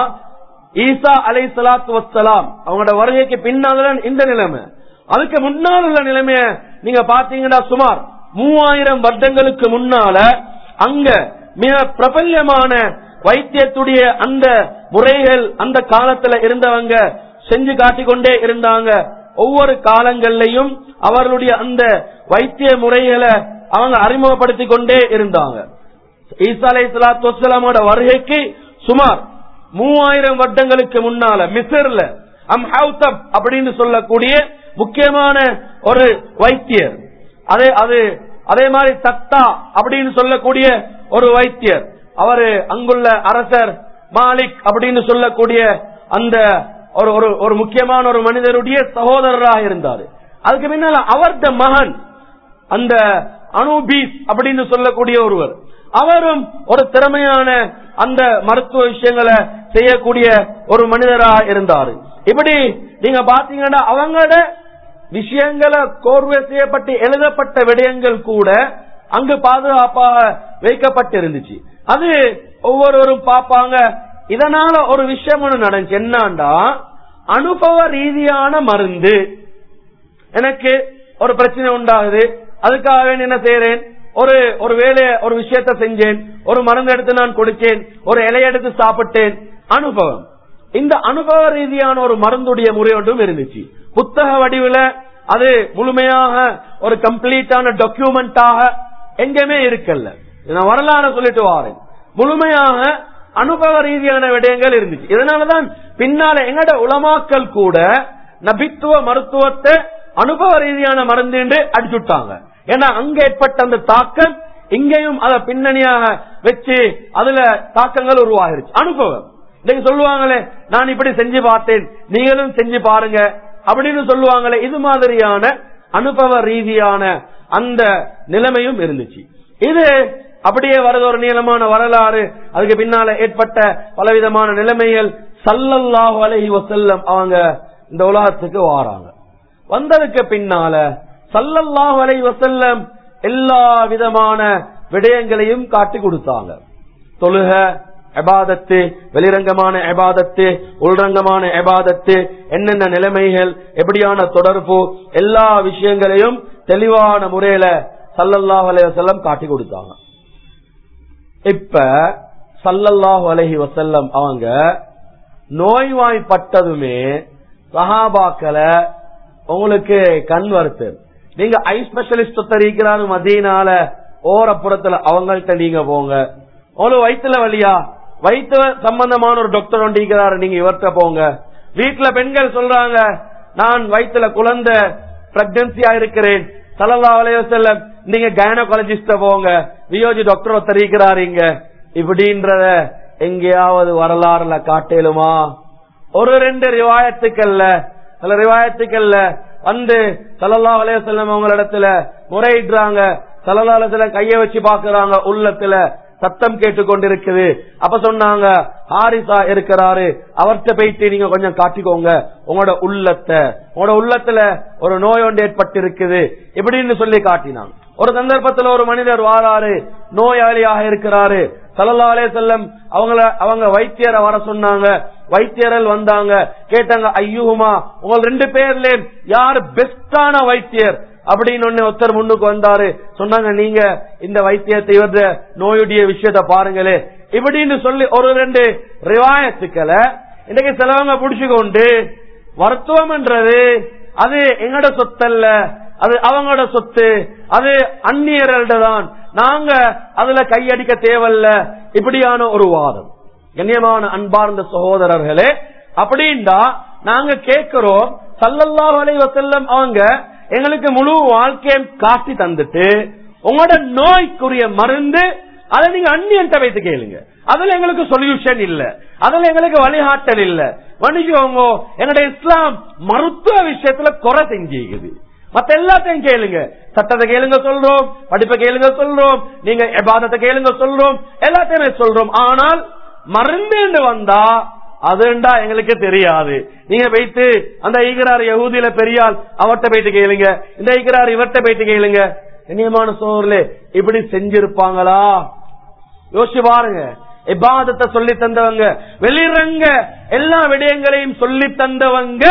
ஈசா அலை சலாத்து வசலாம் அவங்களோட வருகைக்கு பின்னால்தான் இந்த நிலைமை அதுக்கு முன்னால் உள்ள நிலைமைய நீங்க பாத்தீங்கன்னா சுமார் மூவாயிரம் வருடங்களுக்கு முன்னால அங்க மிக பிரபல்யமான வைத்தியத்துடைய அந்த முறைகள் அந்த காலத்துல இருந்தவங்க செஞ்சு காட்டிக்கொண்டே இருந்தாங்க ஒவ்வொரு காலங்கள்லயும் அவர்களுடைய அந்த வைத்திய முறைகளை அவங்க அறிமுகப்படுத்திக் கொண்டே இருந்தாங்க ஈசா அலை சலாத்து வசலாமோட வருகைக்கு சுமார் மூவாயிரம் வருடங்களுக்கு முன்னால மிசர்ல அம் ஹவுத்தப் அப்படின்னு சொல்லக்கூடிய முக்கியமான ஒரு வைத்தியர் அதே அது அதே மாதிரி தத்தா அப்படின்னு சொல்லக்கூடிய ஒரு வைத்தியர் அவரு அங்குள்ள அரசர் மாலிக் அப்படின்னு சொல்லக்கூடிய அந்த ஒரு ஒரு ஒரு முக்கியமான ஒரு மனிதருடைய சகோதரராக இருந்தாரு அதுக்கு பின்னால அவர்த மகன் அந்த அனுபீஸ் அப்படின்னு சொல்லக்கூடிய ஒருவர் அவரும் ஒரு திறமையான அந்த மருத்துவ விஷயங்களை செய்யக்கூடிய ஒரு மனிதராக இருந்தாரு இப்படி நீங்க பாத்தீங்கன்னா அவங்களோட விஷயங்களை கோர்வை செய்யப்பட்டு எழுதப்பட்ட விடயங்கள் கூட அங்கு பாதுகாப்பாக வைக்கப்பட்டிருந்துச்சு அது ஒவ்வொருவரும் பார்ப்பாங்க இதனால ஒரு விஷயம் ஒண்ணு நடந்துச்சு என்னண்டா அனுபவ ரீதியான மருந்து எனக்கு ஒரு பிரச்சனை உண்டாகுது அதுக்காக வேண்டி என்ன செய்யறேன் ஒரு ஒரு வேலைய ஒரு விஷயத்த செஞ்சேன் ஒரு மருந்து எடுத்து நான் கொடுத்தேன் ஒரு இலைய எடுத்து சாப்பிட்டேன் அனுபவம் இந்த அனுபவ ரீதியான ஒரு மருந்துடைய முறை ஒன்றும் இருந்துச்சு புத்தக வடிவுல அது முழுமையாக ஒரு கம்ப்ளீட்டான டாக்குமெண்டாக எங்கேயுமே இருக்கல்ல நான் வரலாறு சொல்லிட்டு வாரேன் முழுமையாக அனுபவ ரீதியான விடயங்கள் இருந்துச்சு இதனாலதான் பின்னால எங்கட உலமாக்கல் கூட நபித்துவ மருத்துவத்தை அனுபவ ரீதியான மருந்து என்று அடிச்சுட்டாங்க ஏன்னா அங்க ஏற்பட்ட அந்த தாக்கம் இங்கேயும் அத பின்னணியாக வச்சு அதுல தாக்கங்கள் உருவாகிருச்சு அனுபவம் இன்னைக்கு சொல்லுவாங்களே நான் இப்படி செஞ்சு பார்த்தேன் நீங்களும் செஞ்சு பாருங்க அப்படின்னு சொல்லுவாங்களே இது மாதிரியான அனுபவ ரீதியான அந்த நிலைமையும் இருந்துச்சு இது அப்படியே வரது ஒரு நீளமான வரலாறு அதுக்கு பின்னால ஏற்பட்ட பலவிதமான நிலைமைகள் சல்லல்லாஹு அலைஹி வசல்லம் அவங்க இந்த உலகத்துக்கு வாராங்க வந்ததுக்கு பின்னால சல்லல்லாஹு அலைஹி வசல்லம் எல்லா விதமான விடயங்களையும் காட்டி கொடுத்தாங்க தொழுக எபாதத்து வெளிரங்கமான எபாதத்து உள்ரங்கமான எபாதத்து என்னென்ன நிலைமைகள் எப்படியான தொடர்பு எல்லா விஷயங்களையும் தெளிவான முறையில சல்லல்லாஹு அலைஹி வசல்லம் காட்டி கொடுத்தாங்க இப்ப சல்லல்லாஹு அலைஹி வசல்லம் அவங்க நோய்வாய்ப்பட்டதுமே சஹாபாக்களை உங்களுக்கு கண் வருத்து நீங்க ஐ ஸ்பெஷலிஸ்ட் தெரிவிக்கிறாரு மதியனால ஓரப்புறத்துல அவங்கள்ட்ட நீங்க போங்க உங்களுக்கு வயிற்றுல வழியா வயிற்று சம்பந்தமான ஒரு டாக்டர் ஒண்டிக்கிறாரு நீங்க இவர்கிட்ட போங்க வீட்டுல பெண்கள் சொல்றாங்க நான் வயிற்றுல குழந்தை பிரெக்னன்சியா இருக்கிறேன் சலல்லா வலைய செல்லம் நீங்க கைனகாலஜிஸ்ட போங்க வியோஜி டாக்டர் தெரிவிக்கிறாரு இங்க இப்படின்றத எங்கேயாவது வரலாறுல காட்டேலுமா ஒரு ரெண்டு ரிவாயத்துக்கல்ல சில ரிவாயத்துக்கல்ல வந்து சல்லல்லா வலைய செல்லம் அவங்களிடத்துல முறையிடுறாங்க சல்லல்லா அலைய கைய வச்சு பாக்குறாங்க உள்ளத்துல சத்தம் கேட்டு கொண்டிருக்குது அப்ப சொன்னாங்க ஹாரிசா இருக்கிறாரு அவர்கிட்ட போயிட்டு நீங்க கொஞ்சம் காட்டிக்கோங்க உங்களோட உள்ளத்தை உங்களோட உள்ளத்துல ஒரு நோய் ஒன்று ஏற்பட்டு இருக்குது இப்படின்னு சொல்லி காட்டினாங்க ஒரு சந்தர்ப்பத்துல ஒரு மனிதர் வாராரு நோயாளியாக இருக்கிறாரு சல்லா அலே செல்லம் அவங்கள அவங்க வைத்தியரை வர சொன்னாங்க வைத்தியர்கள் வந்தாங்க கேட்டாங்க ஐயூமா உங்க ரெண்டு பேர்ல யார் பெஸ்டான வைத்தியர் அப்படின்னு ஒன்னு ஒருத்தர் முன்னுக்கு வந்தாரு சொன்னாங்க நீங்க இந்த வைத்தியத்தை இவர நோயுடைய விஷயத்த பாருங்களே இப்படின்னு சொல்லி ஒரு ரெண்டு ரிவாயத்துக்களை இன்னைக்கு சிலவங்க புடிச்சுக்கொண்டு மருத்துவம்ன்றது அது எங்கட சொத்தல்ல அது அவங்களோட சொத்து அது அந்நியர்கள்ட தான் நாங்க அதுல கையடிக்க தேவையில்ல இப்படியான ஒரு வாதம் கண்ணியமான அன்பார்ந்த சகோதரர்களே அப்படின்டா நாங்க கேட்கிறோம் சல்லல்லாஹு அலைஹி வஸல்லம் அவங்க எங்களுக்கு முழு வாழ்க்கையை காட்டி தந்துட்டு உங்களோட நோய்க்குரிய மருந்து அதை நீங்க அந்நியன்ட்ட வைத்து கேளுங்க அதுல எங்களுக்கு சொல்யூஷன் இல்ல அதுல எங்களுக்கு வழிகாட்டல் இல்ல மன்னிச்சுக்கோங்க எங்களுடைய இஸ்லாம் மருத்துவ விஷயத்துல குறை செஞ்சுக்குது மத்த எல்லாத்தையும் கேளுங்க சட்டத்தை கேளுங்க சொல்றோம் படிப்பை கேளுங்க சொல்றோம் நீங்க எபாதத்தை கேளுங்க சொல்றோம் எல்லாத்தையுமே சொல்றோம் ஆனால் மருந்து வந்தா அதுண்டா எங்களுக்கு தெரியாது நீங்க போயிட்டு அந்த ஈகரார் யகுதியில பெரியால் அவர்கிட்ட போயிட்டு கேளுங்க இந்த ஈகரார் இவர்கிட்ட போயிட்டு கேளுங்க இனியமான சோர்ல இப்படி செஞ்சிருப்பாங்களா யோசிச்சு பாருங்க இபாதத்தை சொல்லி தந்தவங்க வெளிரங்க எல்லா விடயங்களையும் சொல்லி தந்தவங்க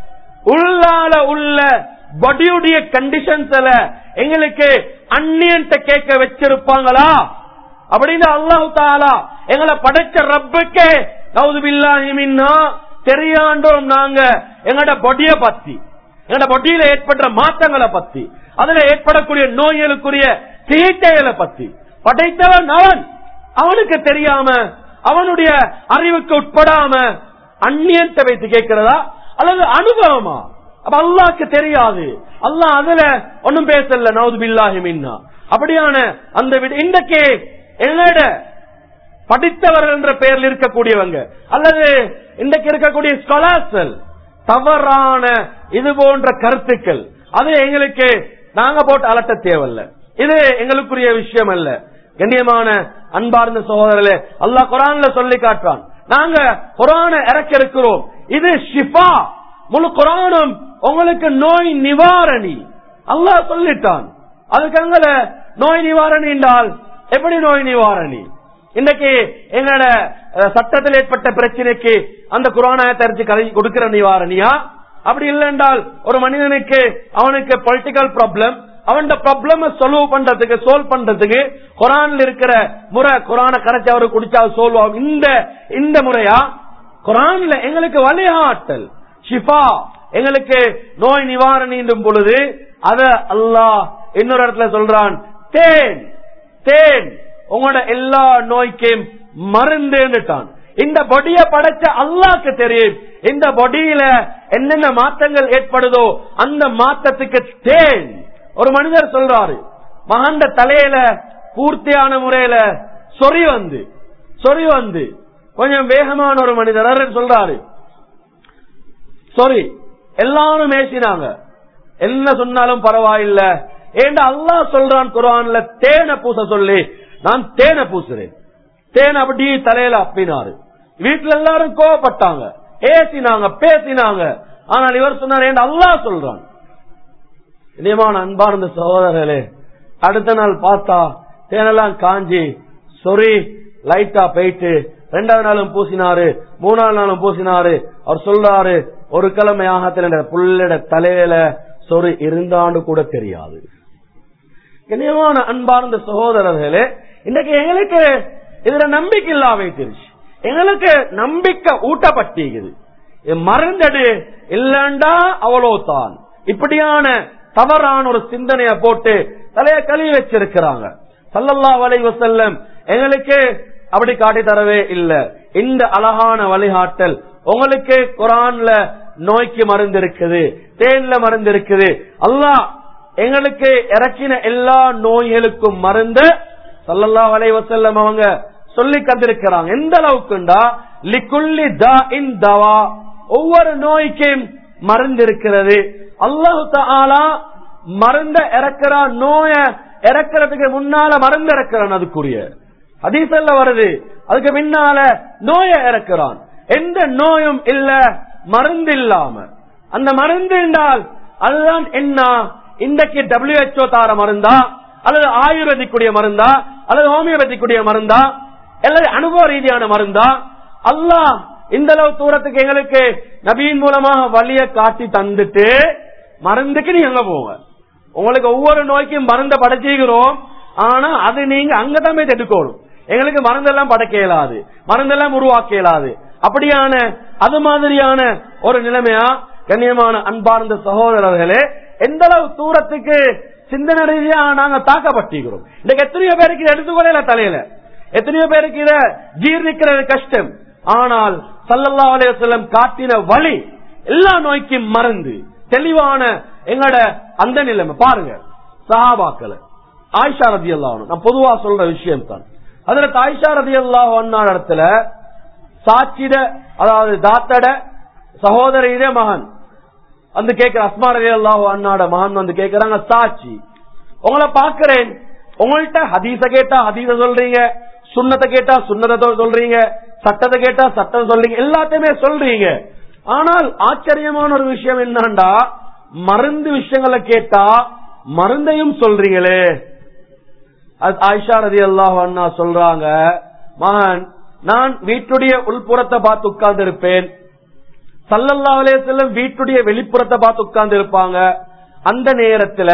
உள்ளால உள்ள பாடியுடைய கண்டிஷன்ஸ்ல எங்களுக்கு அந்நியன்ட்ட கேட்க வச்சிருப்பாங்களா அப்படின்னு அல்லாஹு தாலா எங்களை படைச்ச ரப்புக்கே நவுதுபில்லாஹிமின்னா தெரியாண்டோம் நாங்க எங்களோட பொடிய பத்தி எங்களோட பொடியில ஏற்படுற மாற்றங்களை பத்தி அதுல ஏற்படக்கூடிய நோய்களுக்குரிய சிகிச்சைகளை பத்தி படைத்தவன் அவன் அவனுக்கு தெரியாம அவனுடைய அறிவுக்கு உட்படாம அந்நியத்தை வைத்து கேட்கிறதா அல்லது அனுபவமா அப்ப அல்லாக்கு தெரியாது அல்லாஹ் அதுல ஒன்னும் பேசல நவுது பில்லாஹி மின்னா அப்படியான அந்த இன்றைக்கு என்னோட படித்தவர்கள் என்ற பெயரில் இருக்கக்கூடியவங்க அல்லது இன்றைக்கு இருக்கக்கூடிய ஸ்காலர்ஸ்கள் தவறான இது போன்ற கருத்துக்கள் அது எங்களுக்கு நாங்க போட்டு அலட்ட தேவையில்ல இது எங்களுக்குரிய விஷயம் அல்ல கண்ணியமான அன்பார்ந்த சகோதரர்களே அல்லாஹ் குரான்ல சொல்லி காட்டுறான் நாங்க குரான இறக்க இருக்கிறோம் இது ஷிஃபா முழு குரானும் உங்களுக்கு நோய் நிவாரணி அல்லாஹ் சொல்லிட்டான் அதுக்கு அங்கல நோய் நிவாரணி என்றால் எப்படி நோய் நிவாரணி இன்னைக்கு எங்களோட சட்டத்தில் ஏற்பட்ட பிரச்சனைக்கு அந்த குரானாயத்தை அரிச்சு கதை கொடுக்கிற நிவாரணியா அப்படி இல்லை என்றால் ஒரு மனிதனுக்கு அவனுக்கு பொலிட்டிக்கல் ப்ராப்ளம் அவன் ப்ராப்ளம் சால்வ் பண்றதுக்கு சோல்வ் பண்றதுக்கு குரான்ல இருக்கிற முறை குரான கரைச்சி அவரு குடிச்சா சோல்வ் ஆகும் இந்த இந்த முறையா குரான்ல எங்களுக்கு வழிகாட்டல் ஷிஃபா எங்களுக்கு நோய் நிவாரணின்றும் பொழுது அத அல்லாஹ் இன்னொரு இடத்துல சொல்றான் தேன் தேன் உங்களோட எல்லா நோய்க்கும் மருந்துட்டான் இந்த பொடிய படைச்ச அல்லாக்கு தெரியும் இந்த பொடியில என்னென்ன மாற்றங்கள் ஏற்படுதோ அந்த மாற்றத்துக்கு தேன் ஒரு மனிதர் சொல்றாரு மகண்ட தலையில பூர்த்தியான முறையில சொறி வந்து சொறி வந்து கொஞ்சம் வேகமான ஒரு மனிதர் அவர் சொல்றாரு சாரி எல்லாரும் பேசினாங்க என்ன சொன்னாலும் பரவாயில்ல ஏண்ட அல்லாஹ் சொல்றான் குரான்ல தேனை பூச சொல்லி நான் தேனை பூசுறேன் தேன் அப்படி தலையில அப்பினாரு வீட்டுல எல்லாரும் கோவப்பட்டாங்க ஏசினாங்க பேசினாங்க ஆனால் இவர் சொன்னார் ஏன் அல்லாஹ் சொல்றான் இனியமான அன்பார்ந்த சகோதரர்களே அடுத்த நாள் பார்த்தா தேனெல்லாம் காஞ்சி சொறி லைட்டா போயிட்டு ரெண்டாவது நாளும் பூசினாரு மூணாவது நாளும் பூசினாரு அவர் சொல்றாரு ஒரு கிழமை ஆகத்தில் புள்ளட தலையில சொறி இருந்தாண்டு கூட தெரியாது இனியமான அன்பார்ந்த சகோதரர்களே இன்னைக்கு எங்களுக்கு இதுல நம்பிக்கை இல்லாம திருச்சு எங்களுக்கு நம்பிக்கை ஊட்டப்பட்டிருக்குது மறந்தடு இல்லண்டா அவ்வளோ தான் இப்படியான தவறான ஒரு சிந்தனைய போட்டு தலைய கழுவி வச்சிருக்கிறாங்க சல்லல்லா வலை வசல்லம் எங்களுக்கு அப்படி காட்டி தரவே இல்ல இந்த அழகான வழிகாட்டல் உங்களுக்கு குரான்ல நோய்க்கு மருந்து இருக்குது தேன்ல மருந்து இருக்குது அல்லாஹ் எங்களுக்கு இறக்கின எல்லா நோய்களுக்கும் மருந்து சல்லல்லா வலை வசல்லம் அவங்க சொல்லி கந்திருக்கிறாங்க எந்த அளவுக்குண்டா லிக்குள்ளி தா இன் தவா ஒவ்வொரு நோய்க்கும் மருந்து இருக்கிறது அல்லாஹு தாலா மருந்த இறக்குறா நோய இறக்குறதுக்கு முன்னால மருந்து இறக்குறான் அதுக்குரிய ஹதீசல்ல வருது அதுக்கு பின்னால நோய இறக்குறான் எந்த நோயும் இல்ல மருந்து இல்லாம அந்த மருந்து என்றால் அதுதான் என்ன இன்றைக்கு டபிள்யூஹெச்ஓ தார மருந்தா அல்லது ஆயுர்வேதிக்குடைய மருந்தா அல்லது ஹோமியோபதிக்குடைய மருந்தா அல்லது அனுபவ ரீதியான மருந்தா அல்லாஹ் இந்த அளவு தூரத்துக்கு எங்களுக்கு நபியின் மூலமாக வழிய காட்டி தந்துட்டு மருந்துக்கு நீங்க அங்க போங்க உங்களுக்கு ஒவ்வொரு நோய்க்கும் மருந்த படைச்சிக்கிறோம் ஆனா அது நீங்க அங்கதான் போய் எடுக்கணும் எங்களுக்கு மருந்தெல்லாம் படைக்க இயலாது மருந்தெல்லாம் உருவாக்க இயலாது அப்படியான அது மாதிரியான ஒரு நிலைமையா கண்ணியமான அன்பார்ந்த சகோதரர்களே எந்த அளவு தூரத்துக்கு சிந்தனை ரீதியா நாங்க தாக்கப்பட்டிருக்கிறோம் இன்னைக்கு எத்தனையோ பேருக்கு இதை எடுத்துக்கொள்ள தலையில எத்தனையோ பேருக்கு இத ஜீர்ணிக்கிறது கஷ்டம் ஆனால் சல்லல்லா அலையம் காட்டின வழி எல்லா நோய்க்கும் மருந்து தெளிவான எங்கட அந்த நிலைமை பாருங்க சஹாபாக்கள் ஆயிஷா ரதி அல்லாஹ் நான் பொதுவா சொல்ற விஷயம் தான் அதுல ஆயிஷா ரதி அல்லாஹ் இடத்துல சாட்சிட அதாவது தாத்தட சகோதரியிட மகன் வந்து கேட்கிற அஸ்மா ரதி அல்லாஹ் அண்ணாட மகன் வந்து கேட்கிறாங்க சாட்சி உங்களை பாக்குறேன் உங்கள்கிட்ட ஹதீச கேட்டா ஹதீச சொல்றீங்க சுண்ணத்தை கேட்டா சுண்ணத்தை சொல்றீங்க சட்டத்தை கேட்டா சட்டம் சொல்றீங்க எல்லாத்தையுமே சொல்றீங்க ஆனால் ஆச்சரியமான ஒரு விஷயம் என்னண்டா மருந்து விஷயங்களை கேட்டா மருந்தையும் சொல்றீங்களே அது ஆயிஷா ரதி அல்லாஹ் அண்ணா சொல்றாங்க மகன் நான் வீட்டுடைய உள்புறத்தை பார்த்து உட்கார்ந்து இருப்பேன் சல்லல்லா செல்லும் வீட்டுடைய வெளிப்புறத்தை பார்த்து உட்கார்ந்து இருப்பாங்க அந்த நேரத்துல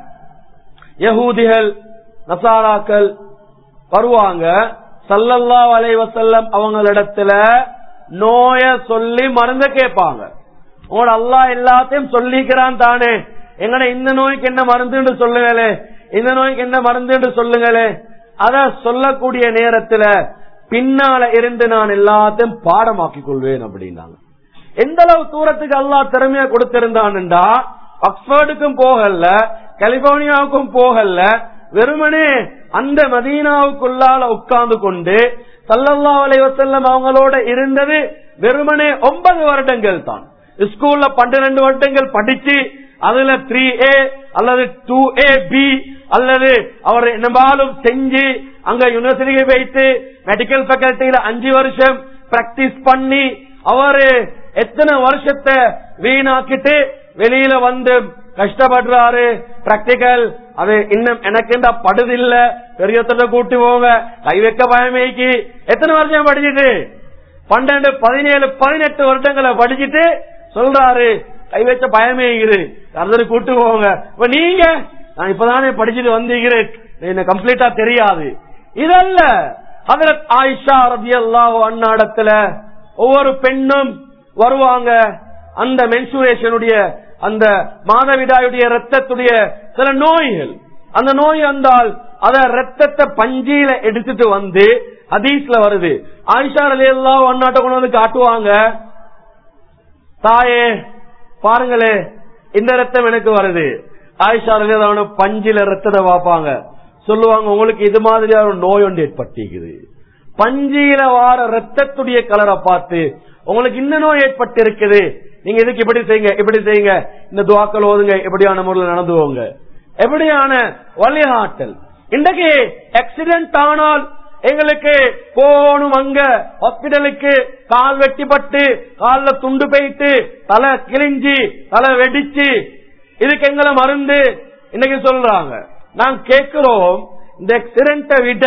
யகூதிகள் நசாராக்கள் வருவாங்க சல்லல்லா வலைவசல்லம் அவங்களிடத்துல நோய சொல்லி மருந்த கேட்பாங்க உங்களோட அல்லா எல்லாத்தையும் சொல்லிக்கிறான் தானே எங்கட இந்த நோய்க்கு என்ன மருந்துன்னு சொல்லுங்களே இந்த நோய்க்கு என்ன மருந்துன்னு சொல்லுங்களே அத சொல்லக்கூடிய நேரத்துல பின்னால இருந்து நான் எல்லாத்தையும் பாடமாக்கிக் கொள்வேன் அப்படின்னாங்க எந்த அளவு தூரத்துக்கு அல்லா திறமையா கொடுத்திருந்தான்டா ஆக்ஸ்போர்டுக்கும் போகல கலிபோர்னியாவுக்கும் போகல வெறுமனே அந்த மதீனாவுக்குள்ளால உட்கார்ந்து கொண்டு சல்லல்லா அலைவசல்லம் அவங்களோட இருந்தது வெறுமனே ஒன்பது வருடங்கள் தான் ஸ்கூல்ல பன்னிரண்டு வருடங்கள் படிச்சு அதுல த்ரீ ஏ அல்லது டூ ஏ பி அல்லது அவர் என்னமாலும் செஞ்சு அங்க யூனிவர்சிட்டிக்கு போயிட்டு மெடிக்கல் ஃபேக்கல்ட்டியில அஞ்சு வருஷம் பிராக்டிஸ் பண்ணி அவரு எத்தனை வருஷத்தை வீணாக்கிட்டு வெளியில வந்து கஷ்டப்படுறாரு பிராக்டிக்கல் அது இன்னும் எனக்கு இந்த படுதில்ல பெரியத்தோட கூட்டி போங்க கை வைக்க பயமேக்கி எத்தனை வருஷம் படிச்சுட்டு பன்னெண்டு பதினேழு பதினெட்டு வருடங்களை படிச்சுட்டு சொல்றாரு கை வச்ச பயமே இரு கூட்டு போங்க இப்ப நீங்க நான் இப்பதானே படிச்சுட்டு வந்திருக்கிறேன் என்ன கம்ப்ளீட்டா தெரியாது இதல்ல ஹதரத் ஆயிஷா ரபி அல்லாஹ் அண்ணாடத்துல ஒவ்வொரு பெண்ணும் வருவாங்க அந்த மென்சுரேஷனுடைய அந்த மாதவிடாயுடைய ரத்தத்துடைய சில நோய்கள் அந்த நோய் வந்தால் அத ரத்தத்தை பஞ்சியில எடுத்துட்டு வந்து ஹதீஸ்ல வருது ஆயிஷா அலி எல்லாம் ஒன்னாட்ட கொண்டு வந்து காட்டுவாங்க தாயே பாருங்களே இந்த ரத்தம் எனக்கு வருது ஆயிஷா அலி அவன பஞ்சில ரத்தத்தை பார்ப்பாங்க சொல்லுவாங்க உங்களுக்கு இது மாதிரியான ஒரு நோய் ஒன்று ஏற்பட்டிருக்குது பஞ்சியில வார ரத்தத்துடைய கலரை பார்த்து உங்களுக்கு இந்த நோய் ஏற்பட்டு இருக்குது நீங்க இதுக்கு இப்படி செய்யுங்க இப்படி செய்யுங்க இந்த துவாக்கள் ஓதுங்க எப்படியான முறையில் நடந்துவோங்க எப்படியான வழிகாட்டல் இன்றைக்கு ஆக்சிடென்ட் ஆனால் எங்களுக்கு போகணும் அங்க ஹாஸ்பிட்டலுக்கு கால் வெட்டிப்பட்டு கால்ல துண்டு போயிட்டு தலை கிழிஞ்சி தலை வெடிச்சு இதுக்கு எங்களை மருந்து இன்னைக்கு சொல்றாங்க நான் கேட்கிறோம் இந்த ஆக்சிடென்ட்டை விட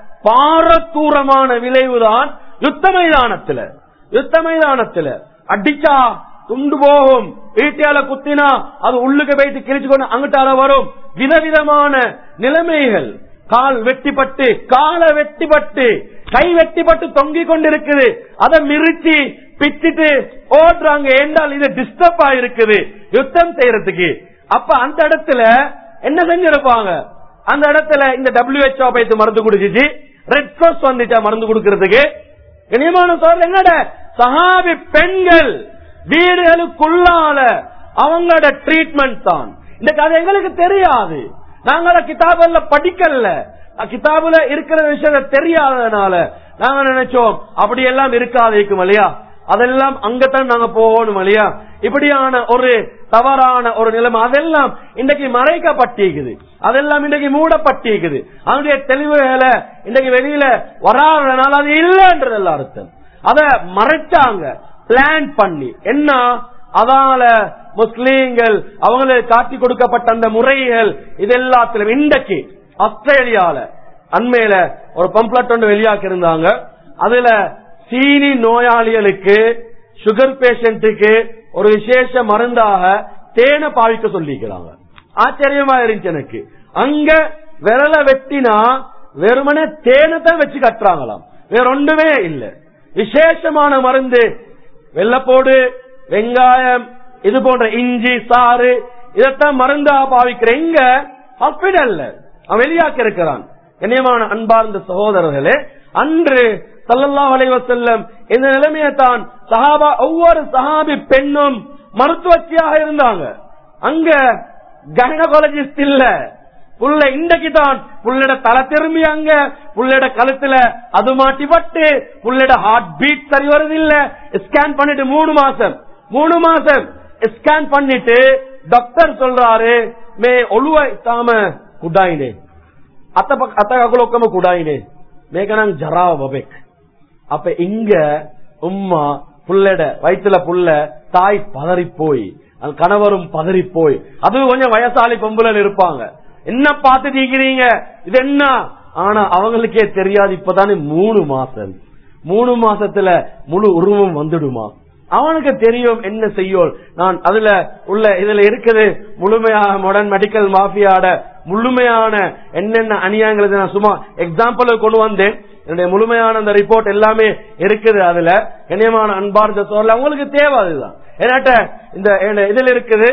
பாரதூரமான விளைவுதான் யுத்த மைதானத்துல யுத்த மைதானத்துல அடிச்சா துண்டு போகும் ஈட்டியால குத்தினா அது உள்ளுக்கு போயிட்டு கிழிச்சு கொண்டு அங்கிட்டால வரும் விதவிதமான நிலைமைகள் கால் வெட்டிப்பட்டு காலை வெட்டிப்பட்டு கை வெட்டிப்பட்டு தொங்கிக் கொண்டிருக்குது அதை மிரிச்சு பிச்சிட்டு ஓடுறாங்க என்றால் இது டிஸ்டர்ப் ஆயிருக்குது யுத்தம் செய்யறதுக்கு அப்ப அந்த இடத்துல என்ன செஞ்சிருப்பாங்க அந்த இடத்துல இந்த டபிள்யூஹெச்ஓ பைத்து மருந்து குடிச்சிச்சு ரெட் கிராஸ் வந்துச்சா மருந்து கொடுக்கறதுக்கு இனியமான சோழர் என்னட சஹாபி பெண்கள் வீடுகளுக்குள்ளால அவங்களோட ட்ரீட்மெண்ட் தான் இந்த கதை எங்களுக்கு தெரியாது நாங்கள கிதாபுல படிக்கல கிதாபுல இருக்கிற விஷயம் தெரியாததுனால நாங்க நினைச்சோம் அப்படி எல்லாம் இருக்காது இருக்கும் இல்லையா அதெல்லாம் அங்கத்தான் நாங்க போகணும் இல்லையா இப்படியான ஒரு தவறான ஒரு நிலைமை அதெல்லாம் இன்றைக்கு மறைக்கப்பட்டிருக்குது அதெல்லாம் இன்றைக்கு மூடப்பட்டிருக்குது அதனுடைய தெளிவுகளை இன்றைக்கு வெளியில வராதனால அது இல்லைன்றது அர்த்தம் அத மறைச்சாங்க பிளான் பண்ணி என்ன அதால முஸ்லீம்கள் அவங்களுக்கு காட்டி கொடுக்கப்பட்ட அந்த முறைகள் இது எல்லாத்திலும் இன்றைக்கு ஆஸ்திரேலியால அண்மையில ஒரு பம்ப்ளட் ஒன்று வெளியாக்கி இருந்தாங்க அதுல சீனி நோயாளிகளுக்கு சுகர் பேஷண்ட்டுக்கு ஒரு விசேஷ மருந்தாக தேனை பாவிக்க சொல்லிக்கிறாங்க ஆச்சரியமா இருந்துச்சு எனக்கு அங்க விரல வெட்டினா வெறுமனே தேனை தான் வச்சு கட்டுறாங்களாம் வேற ஒன்றுமே இல்ல விசேஷமான மருந்து வெள்ளப்போடு வெங்காயம் இது போன்ற இஞ்சி சாறு இதைத்தான் மருந்தா பாவிக்கிற எங்க ஹாஸ்பிடல்ல அவன் வெளியாக்க இருக்கிறான் கண்ணியமான அன்பார்ந்த சகோதரர்களே அன்று சல்லல்லா செல்லம் இந்த நிலைமையை தான் சஹாபா ஒவ்வொரு சஹாபி பெண்ணும் மருத்துவச்சியாக இருந்தாங்க அங்க கைனகாலஜிஸ்ட் இல்ல புள்ள இன்றைக்கு தான் புள்ளட தலை திரும்பி அங்க புள்ளட கழுத்துல அது மாட்டி பட்டு புள்ளட ஹார்ட் பீட் சரி வருது இல்ல ஸ்கேன் பண்ணிட்டு மூணு மாசம் மூணு மாசம் ஸ்கேன் பண்ணிட்டு டாக்டர் சொல்றாரு மே ஒழுவ தாம குடாயினே அத்த பக்க அத்த ககுலோக்கம குடாயினே மேகனாங் ஜராவ பபேக் அப்ப இங்க உம்மா புள்ளட வயிற்றுல புள்ள தாய் பதறி போய் அந்த கணவரும் பதறி போய் அது கொஞ்சம் வயசாலி பொம்புல இருப்பாங்க என்ன பார்த்து நீக்கிறீங்க இது என்ன ஆனா அவங்களுக்கே தெரியாது இப்பதானே மூணு மாசம் மூணு மாசத்துல முழு உருவம் வந்துடுமா அவனுக்கு தெரியும் என்ன செய்யும் நான் அதுல உள்ள இதுல இருக்குது முழுமையான மாடர்ன் மெடிக்கல் மாஃபியாட முழுமையான என்னென்ன அநியாயங்கள் நான் சும்மா எக்ஸாம்பிள் கொண்டு வந்தேன் என்னுடைய முழுமையான அந்த ரிப்போர்ட் எல்லாமே இருக்குது அதுல கண்ணியமான அன்பார்ந்த சோழல் அவங்களுக்கு தேவை அதுதான் என்னாட்ட இந்த இதுல இருக்குது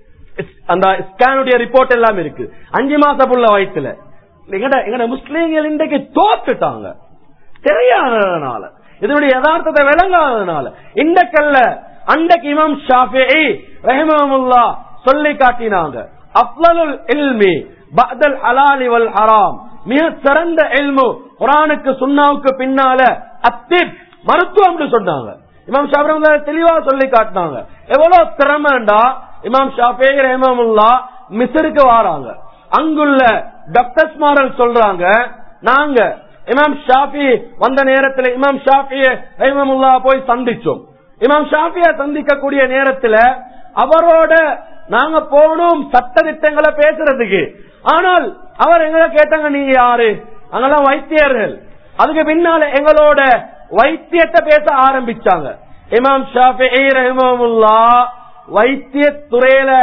அந்த ஸ்கேனுடைய ரிப்போர்ட் எல்லாம் இருக்கு அஞ்சு மாச புள்ள வயசுல எங்கட எங்கட முஸ்லீம்கள் இன்றைக்கு தோத்துட்டாங்க தெரியாததுனால இதனுடைய யதார்த்தத்தை விளங்காததுனால இன்றைக்கல்ல அன்றைக்கு இமாம் ஷாஃபி ரஹிமமுல்லா சொல்லி காட்டினாங்க அப்லலுல் இல்மி பதல் ஹலாலி வல் ஹராம் மிக சிறந்த எல்மு குரானுக்கு சுண்ணாவுக்கு பின்னால அத்திப் மருத்துவம் சொன்னாங்க இமாம் ஷாஃபி தெளிவா சொல்லி காட்டினாங்க எவ்வளவு திறமைண்டா இமாம் ஷாஃபி ரஹிமமுல்லா மிசருக்கு வாராங்க அங்குள்ள டாக்டர்ஸ் மாரல் சொல்றாங்க நாங்க இமாம் ஷாஃபி வந்த நேரத்தில் இமாம் ஷாஃபி ரஹிமமுல்லா போய் சந்திச்சோம் இமாம் ஷாஃபிய சந்திக்கக்கூடிய நேரத்துல அவரோட நாங்க போனோம் சட்ட திட்டங்களை பேசுறதுக்கு ஆனால் அவர் எங்களை கேட்டாங்க நீங்க யாரு அங்கெல்லாம் வைத்தியர்கள் அதுக்கு பின்னால எங்களோட வைத்தியத்தை பேச ஆரம்பிச்சாங்க இமாம் ஷாஃபி ரஹிமமுல்லா வைத்திய துறையில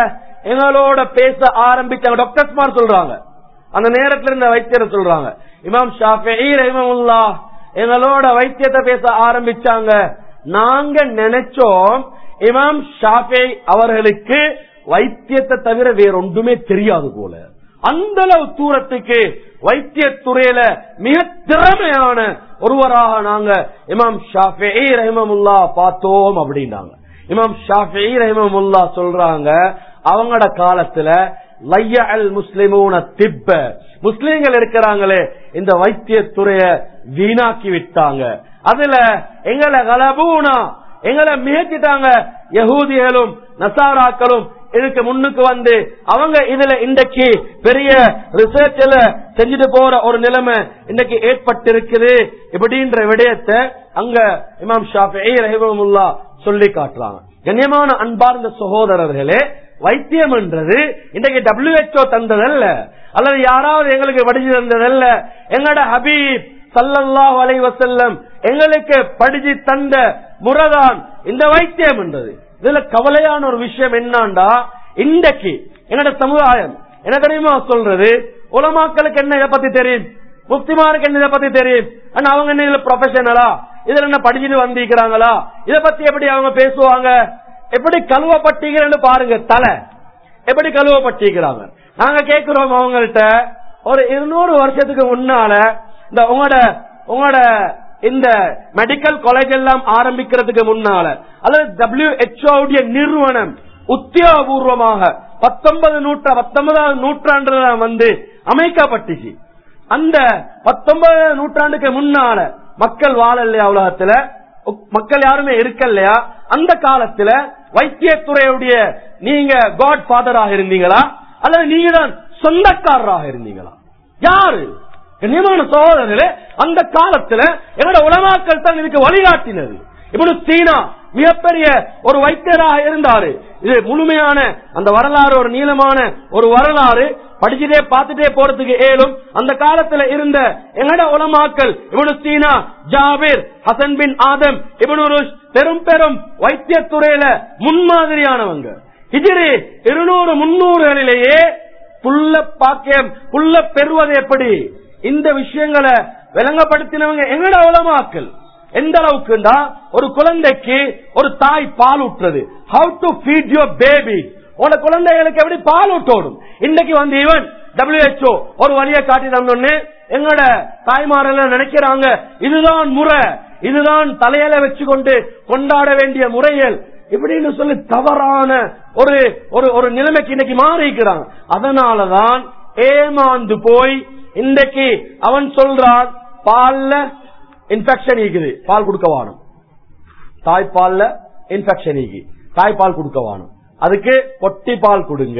எங்களோட பேச ஆரம்பிச்சாங்க டாக்டர்ஸ்மார் சொல்றாங்க அந்த நேரத்துல இருந்த வைத்தியரை சொல்றாங்க இமாம் ஷாஃபி ரஹிமவுல்லா எங்களோட வைத்தியத்தை பேச ஆரம்பிச்சாங்க நாங்க நினைச்சோம் இமாம் ஷாஃபி அவர்களுக்கு வைத்தியத்தை தவிர வேற ஒன்றுமே தெரியாது போல அந்த அளவு தூரத்துக்கு வைத்தியத்துறையில மிக திறமையான ஒருவராக நாங்க இமாம் ஷாஃபி ரஹிமமுல்லா பார்த்தோம் அப்படின்னாங்க இமாம் ஷாஃபி ரஹிமமுல்லா சொல்றாங்க அவங்களோட காலத்துல லைய அல் முஸ்லிமூன திப்ப முஸ்லிம்கள் இருக்கிறாங்களே இந்த வைத்தியத்துறைய வீணாக்கி விட்டாங்க அதுல எங்களை கலபூனா எங்களை மிகச்சிட்டாங்க யகூதிகளும் நசாராக்களும் இதுக்கு முன்னுக்கு வந்து அவங்க இதுல இன்றைக்கு பெரிய ரிசர்ச்ல செஞ்சுட்டு போற ஒரு நிலைமை இன்னைக்கு ஏற்பட்டிருக்குது இப்படின்ற விடயத்தை அங்க இமாம் ஷாஃபி ரஹிமுல்லா சொல்லி காட்டுறாங்க கண்ணியமான அன்பார்ந்த சகோதரர்களே வைத்தியம் என்றது இன்றைக்கு டபிள்யூஹெச்ஓ தந்ததல்ல அல்லது யாராவது எங்களுக்கு படிச்சு தந்ததல்ல எங்களோட ஹபீப் சல்லல்லாஹு அலைஹி வஸல்லம் எங்களுக்கு படிச்சு தந்த முறைதான் இந்த வைத்தியம் என்றது இதுல கவலையான ஒரு விஷயம் என்னண்டா இன்றைக்கு என்னோட சமுதாயம் என்ன தெரியுமா சொல்றது உலமாக்களுக்கு என்ன இதை பத்தி தெரியும் முக்திமாருக்கு என்ன இதை பத்தி தெரியும் ஆனா அவங்க என்ன இதுல ப்ரொஃபஷனலா இதுல என்ன படிச்சுட்டு வந்திருக்கிறாங்களா இத பத்தி எப்படி அவங்க பேசுவாங்க எப்படி கழுவப்பட்டீங்கன்னு பாருங்க தலை எப்படி கழுவப்பட்டிருக்கிறாங்க நாங்க கேக்குறோம் அவங்கள்ட்ட ஒரு இருநூறு வருஷத்துக்கு முன்னால இந்த உங்களோட உங்களோட இந்த மெடிக்கல் காலேஜ் எல்லாம் ஆரம்பிக்கிறதுக்கு முன்னால அல்லது டபிள்யூஹெச்ஓ நிறுவனம் உத்தியோகபூர்வமாக பத்தொன்பது நூற்றா பத்தொன்பதாவது நூற்றாண்டுல வந்து அமைக்கப்பட்டுச்சு அந்த பத்தொன்பது நூற்றாண்டுக்கு முன்னால மக்கள் வாழலையா உலகத்துல மக்கள் யாருமே இருக்கலையா அந்த காலத்துல வைத்தியத்துறையுடைய நீங்க காட் ஃபாதராக இருந்தீங்களா அல்லது நீங்க தான் சொந்தக்காரராக இருந்தீங்களா யாரு கண்ணியமான சகோதரர்களே அந்த காலத்துல என்னோட உலமாக்கள் தான் இதுக்கு வழிகாட்டினது இப்படி சீனா மிகப்பெரிய ஒரு வைத்தியராக இருந்தாரு இது முழுமையான அந்த வரலாறு ஒரு நீளமான ஒரு வரலாறு படிச்சுட்டே பார்த்துட்டே போறதுக்கு ஏலும் அந்த காலத்துல இருந்த எங்கட உலமாக்கள் இவனு சீனா ஜாபீர் ஹசன் பின் ஆதம் இவனு பெரும் பெரும் வைத்தியத்துறையில முன்மாதிரியானவங்க ஹிஜிரி இருநூறு முன்னூறுகளிலேயே புல்ல பாக்கியம் புல்ல பெறுவது எப்படி இந்த விஷயங்களை விளங்கப்படுத்தினவங்க எங்கட உலமாக்கள் எந்த அளவுக்குண்டா ஒரு குழந்தைக்கு ஒரு தாய் பால் ஊற்றுறது how to feed your baby உன குழந்தைகளுக்கு எப்படி பால் ஊட்டோடும் இன்னைக்கு வந்து இவன் டபிள்யூஹெச்ஓ ஒரு வழியை காட்டி தந்தோன்னு எங்களோட தாய்மாரெல்லாம் நினைக்கிறாங்க இதுதான் முறை இதுதான் தலையில வச்சு கொண்டு கொண்டாட வேண்டிய முறைகள் இப்படின்னு சொல்லி தவறான ஒரு ஒரு ஒரு நிலைமைக்கு இன்னைக்கு மாறிக்கிறாங்க அதனாலதான் ஏமாந்து போய் இன்றைக்கு அவன் சொல்றான் பால்ல இன்ஃபெக்ஷன் இருக்குது பால் கொடுக்க வாணும் தாய்ப்பால்ல இன்ஃபெக்ஷன் ஈகி தாய்ப்பால் கொடுக்க வாணும் அதுக்கு பொட்டி பால் கொடுங்க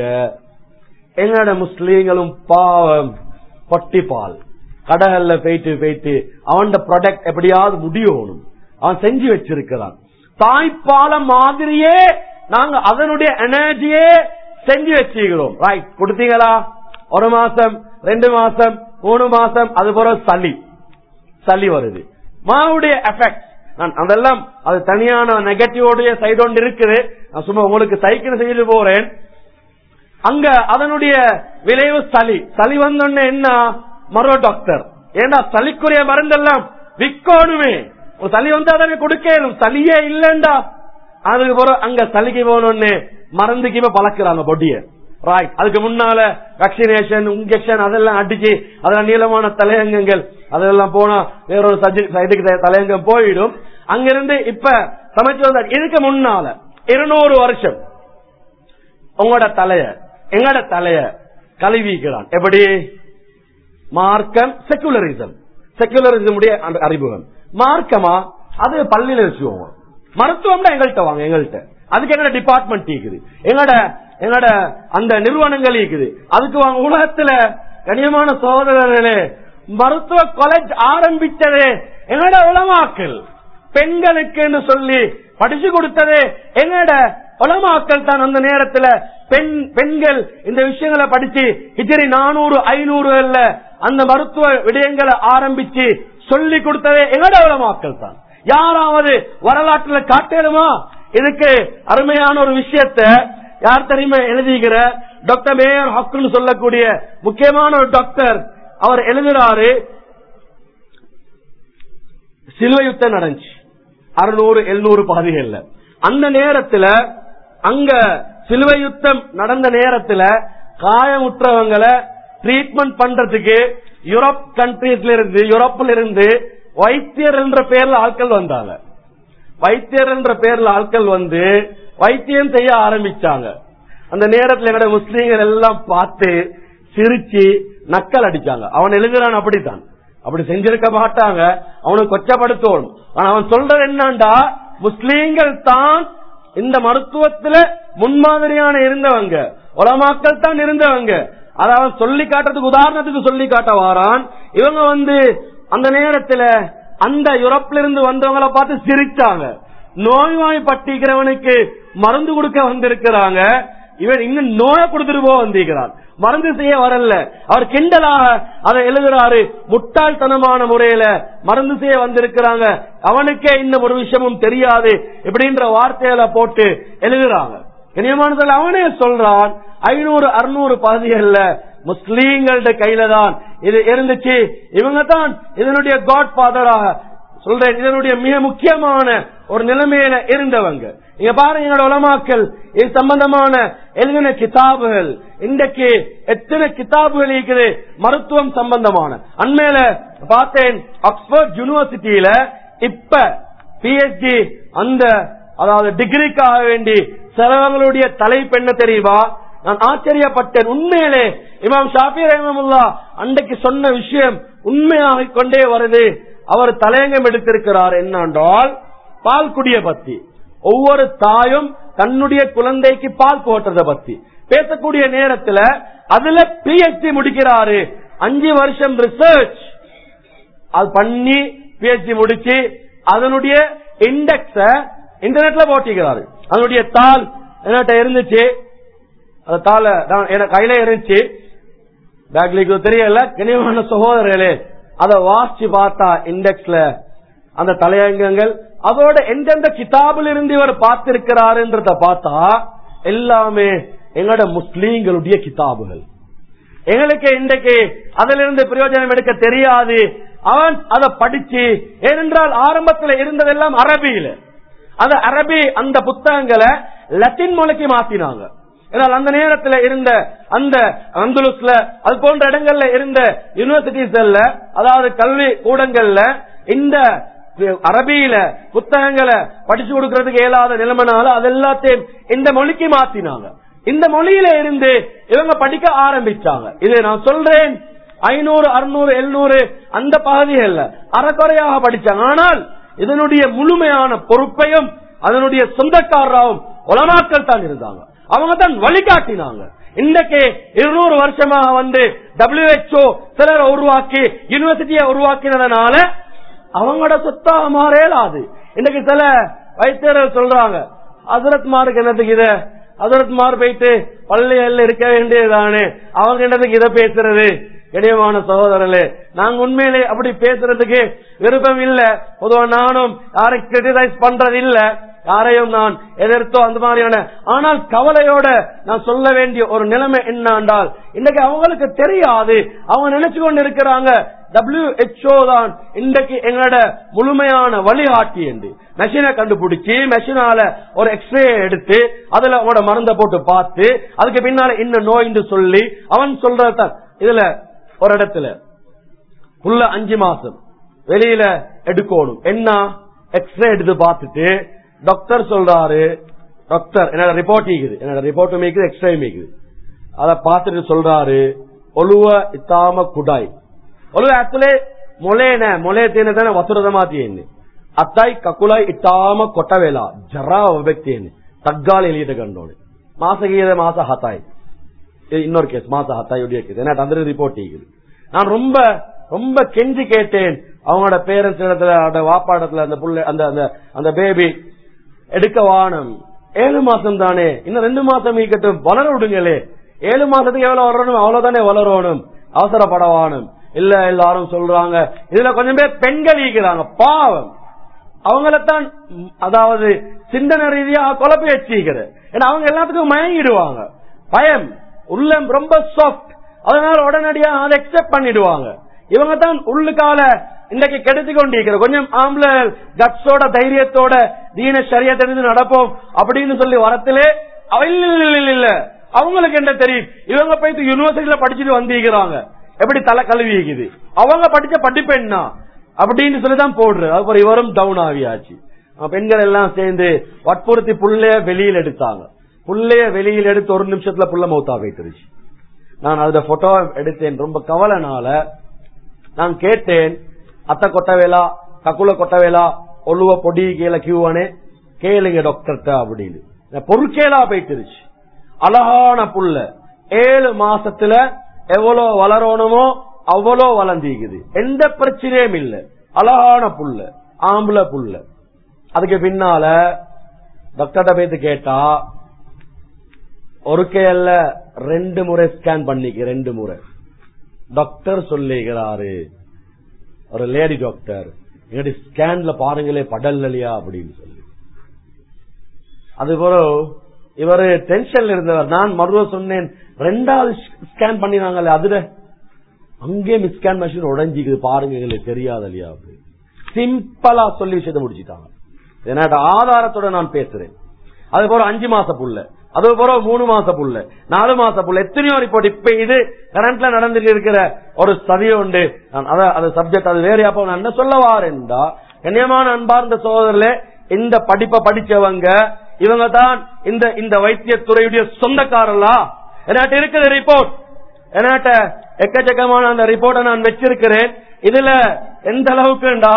எங்களோட முஸ்லீம்களும் பாவம் பொட்டி பால் கடகல்ல போயிட்டு போயிட்டு அவன் ப்ராடக்ட் எப்படியாவது முடியணும் அவன் செஞ்சு வச்சிருக்கிறான் தாய்ப்பால மாதிரியே நாங்க அதனுடைய எனர்ஜியே செஞ்சு வச்சுக்கிறோம் ரைட் கொடுத்தீங்களா ஒரு மாசம் ரெண்டு மாசம் மூணு மாசம் அது போற சளி சளி வருது மாவுடைய எஃபெக்ட் நான் அதெல்லாம் அது தனியான நெகட்டிவோடைய சைடு ஒன்று இருக்குது நான் சும்மா உங்களுக்கு சைக்கிள் செய்து போறேன் அங்க அதனுடைய விளைவு சளி சளி வந்தோடனே என்ன மரோ டாக்டர் ஏன்னா சளிக்குரிய மருந்தெல்லாம் விற்கணுமே ஒரு சளி வந்தா தானே கொடுக்கணும் சளியே இல்லண்டா அதுக்கு பிறகு அங்க சளிக்கு போனோன்னு மருந்துக்கு இப்ப பழக்கிறாங்க பொடிய ராய்ட் அதுக்கு முன்னால வேக்சினேஷன் இன்ஜெக்ஷன் அதெல்லாம் அடிச்சு அதெல்லாம் நீளமான தலையங்கங்கள் அதெல்லாம் போனா வேறொரு சைடுக்கு தலையங்கம் போயிடும் அங்கிருந்து இப்ப சமைச்சு வந்தார் இதுக்கு முன்னால இருநூறு வருஷம் உங்களோட தலைய எங்கட தலைய கழுவிக்கிறான் எப்படி மார்க்கம் செக்குலரிசம் செக்குலரிசம் அந்த அறிமுகம் மார்க்கமா அது பள்ளியில வச்சுக்கோங்க மருத்துவம்னா எங்கள்கிட்ட வாங்க எங்கள்கிட்ட அதுக்கு எங்கட டிபார்ட்மெண்ட் இருக்குது எங்கட எங்கட அந்த நிறுவனங்கள் இருக்குது அதுக்கு வாங்க உலகத்துல கனியமான சகோதரர்களே மருத்துவ காலேஜ் ஆரம்பித்தது எங்கட உலமாக்கள் பெண்களுக்கு சொல்லி படிச்சு கொடுத்தது எங்கட உலமாக்கள் தான் அந்த நேரத்துல பெண் பெண்கள் இந்த விஷயங்களை படிச்சு இத்தனை நானூறு ஐநூறு அந்த மருத்துவ விடயங்களை ஆரம்பிச்சு சொல்லி கொடுத்ததே எங்கட உலமாக்கள் தான் யாராவது வரலாற்றுல காட்டணுமா இதுக்கு அருமையான ஒரு விஷயத்த யார் தெரியுமா எழுதிக்கிற டாக்டர் மேயர் ஹக்குன்னு சொல்லக்கூடிய முக்கியமான ஒரு டாக்டர் அவர் எழுதுறாரு சிலுவை யுத்தம் நடந்துச்சு அறுநூறு எழுநூறு பாதிகள்ல அந்த நேரத்துல அங்க சிலுவை யுத்தம் நடந்த நேரத்துல காயமுற்றவங்களை ட்ரீட்மெண்ட் பண்றதுக்கு யூரோப் கண்ட்ரீஸ்ல இருந்து யூரோப்ல இருந்து வைத்தியர் என்ற பேர்ல ஆட்கள் வந்தாங்க வைத்தியர் என்ற பேர்ல ஆட்கள் வந்து வைத்தியம் செய்ய ஆரம்பிச்சாங்க அந்த நேரத்துல என்னோட முஸ்லீம்கள் எல்லாம் பார்த்து சிரிச்சு நக்கல் அடிச்சாங்க அவன் எழுதுறான் அப்படித்தான் அப்படி செஞ்சிருக்க மாட்டாங்க அவனுக்கு கொச்சப்படுத்தணும் ஆனா அவன் சொல்றது என்னண்டா முஸ்லீம்கள் தான் இந்த மருத்துவத்துல முன்மாதிரியான இருந்தவங்க உலமாக்கள் தான் இருந்தவங்க அதை அவன் சொல்லி காட்டுறதுக்கு உதாரணத்துக்கு சொல்லி காட்ட வாரான் இவங்க வந்து அந்த நேரத்துல அந்த யூரோப்ல இருந்து வந்தவங்கள பார்த்து சிரிச்சாங்க நோய்வாய் பட்டிக்கிறவனுக்கு மருந்து கொடுக்க வந்திருக்கிறாங்க இவன் இன்னும் நோயை கொடுத்துட்டு போக வந்திருக்கிறான் மருந்து செய்ய வரல அவர் கிண்டலாக அதை எழுதுறாரு முட்டாள்தனமான முறையில மருந்து செய்ய வந்திருக்கிறாங்க அவனுக்கே இன்னும் ஒரு விஷயமும் தெரியாது இப்படின்ற வார்த்தையில போட்டு எழுதுறாங்க கனியமானதில் அவனே சொல்றான் ஐநூறு அறுநூறு பகுதிகள்ல முஸ்லீம்கள கையில தான் இது இருந்துச்சு இவங்க தான் இதனுடைய காட் ஃபாதராக சொல்றேன் இதனுடைய மிக முக்கியமான ஒரு நிலைமையில இருந்தவங்க நீங்க பாருங்க என்னோட உலமாக்கள் இது சம்பந்தமான எழுதின கிதாபுகள் இன்றைக்கு எத்தனை கிதாபுகள் இருக்குது மருத்துவம் சம்பந்தமான அண்மையில பார்த்தேன் ஆக்ஸ்போர்ட் யூனிவர்சிட்டியில இப்ப பிஎச்டி அந்த அதாவது டிகிரிக்காக வேண்டி சிலவங்களுடைய தலைப்பு என்ன தெரியுமா நான் ஆச்சரியப்பட்டேன் உண்மையிலே இமாம் ஷாஃபி ரஹமுல்லா அன்றைக்கு சொன்ன விஷயம் உண்மையாக கொண்டே வருது அவர் தலையங்கம் எடுத்திருக்கிறார் என்னென்றால் பால் குடிய பத்தி ஒவ்வொரு தாயும் தன்னுடைய குழந்தைக்கு பால் போட்டத பத்தி பேசக்கூடிய நேரத்துல அதுல பிஎச்டி முடிக்கிறாரு அஞ்சு வருஷம் ரிசர்ச் அது பண்ணி பிஎச்டி முடிச்சு அதனுடைய இண்டெக்ஸ இன்டர்நெட்ல போட்டிக்கிறாரு அதனுடைய தாள் என்கிட்ட இருந்துச்சு அந்த தாள என் கையில இருந்துச்சு பேக்லிக்கு தெரியல கனிவான சகோதரர்களே அதை வாசிச்சு பார்த்தா இண்டெக்ஸ்ல அந்த தலையங்கங்கள் அதோட எந்தெந்த கிதாபில் இருந்து இவர் பார்த்திருக்கிறாருன்றத பார்த்தா எல்லாமே எங்களோட முஸ்லீம்களுடைய கிதாபுகள் எங்களுக்கு இன்றைக்கு அதிலிருந்து பிரயோஜனம் எடுக்க தெரியாது அவன் அதை படிச்சு ஏனென்றால் ஆரம்பத்தில் இருந்ததெல்லாம் அரபியில அந்த அரபி அந்த புத்தகங்களை லத்தின் மொழிக்கு மாத்தினாங்க ஏன்னால் அந்த நேரத்தில் இருந்த அந்த அந்துலுஸ்ல அது போன்ற இடங்கள்ல இருந்த யூனிவர்சிட்டிஸ்ல அதாவது கல்வி கூடங்கள்ல இந்த அரபியில புத்தகங்களை படிச்சு கொடுக்கறதுக்கு இயலாத நிலைமைனால அது எல்லாத்தையும் இந்த மொழிக்கு மாத்தினாங்க இந்த மொழியில இருந்து இவங்க படிக்க ஆரம்பிச்சாங்க இது நான் சொல்றேன் ஐநூறு அறுநூறு எழுநூறு அந்த பகுதிகள்ல அறக்குறையாக படிச்சாங்க ஆனால் இதனுடைய முழுமையான பொறுப்பையும் அதனுடைய சொந்தக்காரராகவும் உலமாக்கள் தான் இருந்தாங்க அவங்க தான் வழிகாட்டினாங்க இன்றைக்கு இருநூறு வருஷமாக வந்து டபிள்யூஹெச்ஓ சிலரை உருவாக்கி யூனிவர்சிட்டியை உருவாக்கினதுனால அவங்களோட சொத்தாக மாறேலாது இன்னைக்கு சில வைத்தியர்கள் சொல்றாங்க அசரத் மாருக்கு என்னத்துக்கு இத அசரத் மார் போயிட்டு பள்ளிகள்ல இருக்க வேண்டியதுதானே அவங்க என்னத்துக்கு இதை பேசுறது கணியமான சகோதரர்களே நாங்க உண்மையிலே அப்படி பேசுறதுக்கு விருப்பம் இல்ல பொதுவா நானும் யாரும் கிரிட்டிசைஸ் பண்றது இல்ல யாரையும் நான் எதிர்த்தோ அந்த மாதிரியான ஆனால் கவலையோட நான் சொல்ல வேண்டிய ஒரு நிலைமை என்னண்டால் இன்னைக்கு அவங்களுக்கு தெரியாது அவங்க நினைச்சு கொண்டு இருக்கிறாங்க டபிள்யூஹெச்ஓ தான் இன்றைக்கு எங்களோட முழுமையான வழிகாட்டி என்று மெஷினை கண்டுபிடிச்சு மெஷினால ஒரு எக்ஸ்ரே எடுத்து அதுல அவனோட மருந்தை போட்டு பார்த்து அதுக்கு பின்னால இன்னும் நோய் சொல்லி அவன் சொல்றதான் இதுல ஒரு இடத்துல உள்ள அஞ்சு மாசம் வெளியில எடுக்கணும் என்ன எக்ஸ்ரே எடுத்து பார்த்துட்டு டாக்டர் சொல்றாரு டாக்டர் என்னோட ரிப்போர்ட் இருக்குது என்னோட ரிப்போர்ட் மீக்குது எக்ஸ்ரே மீக்குது அதை பார்த்துட்டு சொல்றாரு ஒழுவ இத்தாம குடாய் ಒಲವು ಆಕ್ಚುಲಿ ಮೊಳೆನೆ ಮೊಳೆ ತೇನೆ ವಸುರದ ಮಾತಿಯೇನೆ ಅತ್ತಾಯಿ ಕಕುಲಾಯ್ ಇಟ್ಟಾಮ ಕೊಟ್ಟವೇಲ ಜರ ವ್ಯಕ್ತಿಯೇನೆ ತಗ್ಗಾಳಿ ಎಲಿಯದ ಕಂಡೋಳಿ ಮಾಸಗೀದ ಮಾಸ ಹತಾಯ್ இன்னொரு கேஸ் மாச ஹத்தாய் ஒடிய கேஸ் எனக்கு அந்த ரிப்போர்ட் இருக்குது நான் ரொம்ப ரொம்ப கெஞ்சி கேட்டேன் அவங்களோட பேரண்ட்ஸ் இடத்துல அந்த வாப்பாடத்துல அந்த புள்ள அந்த அந்த அந்த பேபி எடுக்க வானம் ஏழு மாசம் தானே இன்னும் ரெண்டு மாசம் ஈக்கட்டும் வளர விடுங்களே ஏழு மாசத்துக்கு எவ்வளவு வளரணும் அவ்வளவுதானே வளரணும் அவசரப்படவானும் இல்ல எல்லாரும் சொல்றாங்க இதுல கொஞ்சம் பேர் பெண்கள் ஈக்கிறாங்க பாவம் அவங்களத்தான் அதாவது சிந்தனை ரீதியா குழப்பி வச்சிருக்கிறது ஏன்னா அவங்க எல்லாத்துக்கும் மயங்கிடுவாங்க பயம் உள்ளம் ரொம்ப சாஃப்ட் அதனால உடனடியா அதை அக்செப்ட் பண்ணிடுவாங்க இவங்க தான் உள்ளுக்கால இன்றைக்கு கெடுத்து கொண்டிருக்கிற கொஞ்சம் ஆம்பளை கட்ஸோட தைரியத்தோட தீன சரியா தெரிஞ்சு நடப்போம் அப்படின்னு சொல்லி வரத்திலே அவ- இல்ல இல்ல, இல்ல இல்ல அவங்களுக்கு என்ன தெரியும் இவங்க போயிட்டு யூனிவர்சிட்டியில படிச்சுட்டு வந்திருக்கிறாங்க எப்படி தலை கழுவி இருக்குது அவங்க படிச்ச படிப்பு என்ன அப்படின்னு சொல்லி தான் போடுறது அப்புறம் இவரும் டவுன் ஆகியாச்சு அஹ் பெண்கள் எல்லாம் சேர்ந்து வற்புறுத்தி புள்ளைய வெளியில் எடுத்தாங்க புள்ளைய வெளியில் எடுத்து ஒரு நிமிஷத்துல புள்ள மௌத்தா போயிட்டுருச்சு நான் அதுல போட்டோ எடுத்தேன் ரொம்ப கவலைனால நான் கேட்டேன் அத்தை கொட்டவேலா கக்குல கொட்டவேலா ஒழுவ பொடி கீழே கியூவானே கேளுங்க டாக்டர்கிட்ட அப்படின்னு நான் பொறுக்கேலா போயிட்டுருச்சு அழகான புள்ள ஏழு மாசத்துல எவ்வளவு வளரணுமோ அவ்வளோ வளர்ந்திக்குது எந்த பிரச்சனையும் இல்ல அழகான புள்ள ஆம்பளை புள்ள அதுக்கு பின்னால டாக்டர்கிட்ட போயிட்டு கேட்டா ஒரு கேள்ல ரெண்டு முறை ஸ்கேன் பண்ணிக்க ரெண்டு முறை டாக்டர் சொல்லுகிறாரு ஒரு லேடி டாக்டர் எங்கடி ஸ்கேன்ல பாருங்களே படல் இல்லையா அப்படின்னு சொல்லி அதுபோல இவரு டென்ஷன்ல இருந்தவர் நான் மறுவ சொன்னேன் ரெண்டாவது ஸ்கேன் பண்ணினாங்களே அதுல அங்கே மிஸ் ஸ்கேன் மிஷின் உடஞ்சிக்குது பாருங்க எங்களுக்கு தெரியாது இல்லையா அப்படி சிம்பிளா சொல்லி விஷயத்தை முடிச்சிட்டாங்க என்னோட ஆதாரத்தோட நான் பேசுறேன் அது போல அஞ்சு மாச புள்ள அது போல மூணு மாச புள்ள நாலு மாச புள்ள எத்தனையோ ரிப்போர்ட் இப்ப இது கரண்ட்ல நடந்துட்டு இருக்கிற ஒரு சதியை உண்டு நான் அத அது சப்ஜெக்ட் அது வேற அப்ப நான் என்ன சொல்ல வாரேன்டா கண்ணியமான அன்பார்ந்த சோதரில் இந்த படிப்பை படிச்சவங்க இவங்க தான் இந்த இந்த வைத்தியத்துறையுடைய சொந்தக்காரர்களா என்னாட்ட இருக்குது ரிப்போர்ட் என்னாட்ட எக்கச்சக்கமான அந்த ரிப்போர்ட்டை நான் வச்சிருக்கிறேன் இதுல எந்த அளவுக்குண்டா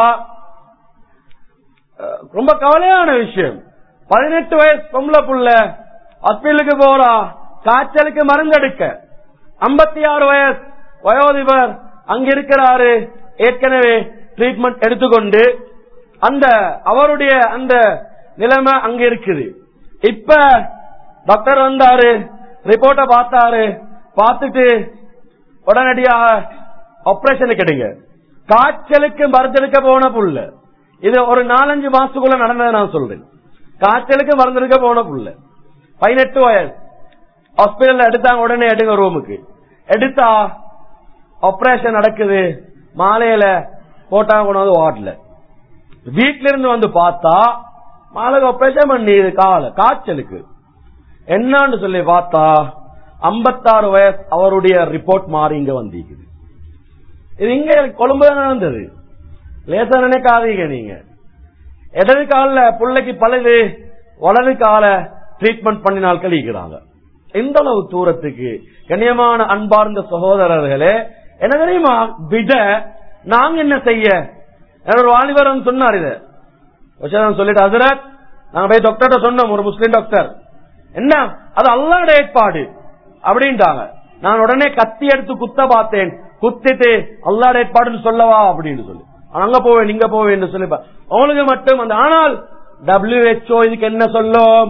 அஹ், ரொம்ப கவலையான விஷயம் பதினெட்டு வயசு பொம்பளை புள்ள ஹாஸ்பிட்டலுக்கு போறா காய்ச்சலுக்கு மருந்தெடுக்க ஐம்பத்தி ஆறு வயசு வயோதிபர் அங்க இருக்கிறாரு ஏற்கனவே ட்ரீட்மெண்ட் எடுத்துக்கொண்டு அந்த அவருடைய அந்த நிலைமை அங்க இருக்குது இப்ப டாக்டர் வந்தாரு ரிப்போர்ட்ட பார்த்தாரு பார்த்துட்டு உடனடியாக ஆபரேஷனுக்கு எடுங்க காய்ச்சலுக்கு மருந்தெடுக்க போன புள்ள இது ஒரு நாலஞ்சு மாசத்துக்குள்ள நடந்ததை நான் சொல்றேன் காய்ச்சலுக்கு மருந்தெடுக்க போன புள்ள பதினெட்டு வயசு ஹாஸ்பிட்டல்ல எடுத்தாங்க உடனே எடுங்க ரூமுக்கு எடுத்தா ஆபரேஷன் நடக்குது மாலையில போட்டாங்க கொண்டு வந்து வார்ட்ல வீட்ல இருந்து வந்து பார்த்தா மாலைக்கு ஆபரேஷன் பண்ணி கால காய்ச்சலுக்கு என்னன்னு சொல்லி பார்த்தா ஐம்பத்தாறு வயசு அவருடைய ரிப்போர்ட் மாறி இங்க வந்திருக்குது இது இங்க கொழும்பு நடந்தது லேசா நினைக்காதீங்க நீங்க இடது கால பிள்ளைக்கு பழுது வலது கால ட்ரீட்மெண்ட் பண்ணினால் கழிக்கிறாங்க இந்த அளவு தூரத்துக்கு கண்ணியமான அன்பார்ந்த சகோதரர்களே என்ன தெரியுமா விட நாங்க என்ன செய்ய எனக்கு ஒரு வாலிபர் வந்து சொன்னார் இது விஷயம் சொல்லிட்டு ஹசரத் நாங்க போய் டாக்டர்கிட்ட சொன்னோம் ஒரு முஸ்லீம் டாக்டர் என்ன அது அல்லாட ஏற்பாடு அப்படின்ட்டாங்க நான் உடனே கத்தி எடுத்து குத்த பார்த்தேன் குத்திட்டு அல்லாட ஏற்பாடுன்னு சொல்லவா அப்படின்னு சொல்லி அங்க போவேன் இங்க போவேன் சொல்லி பா- உங்களுக்கு மட்டும் அந்த ஆனால் WHO இதுக்கு என்ன சொல்லும்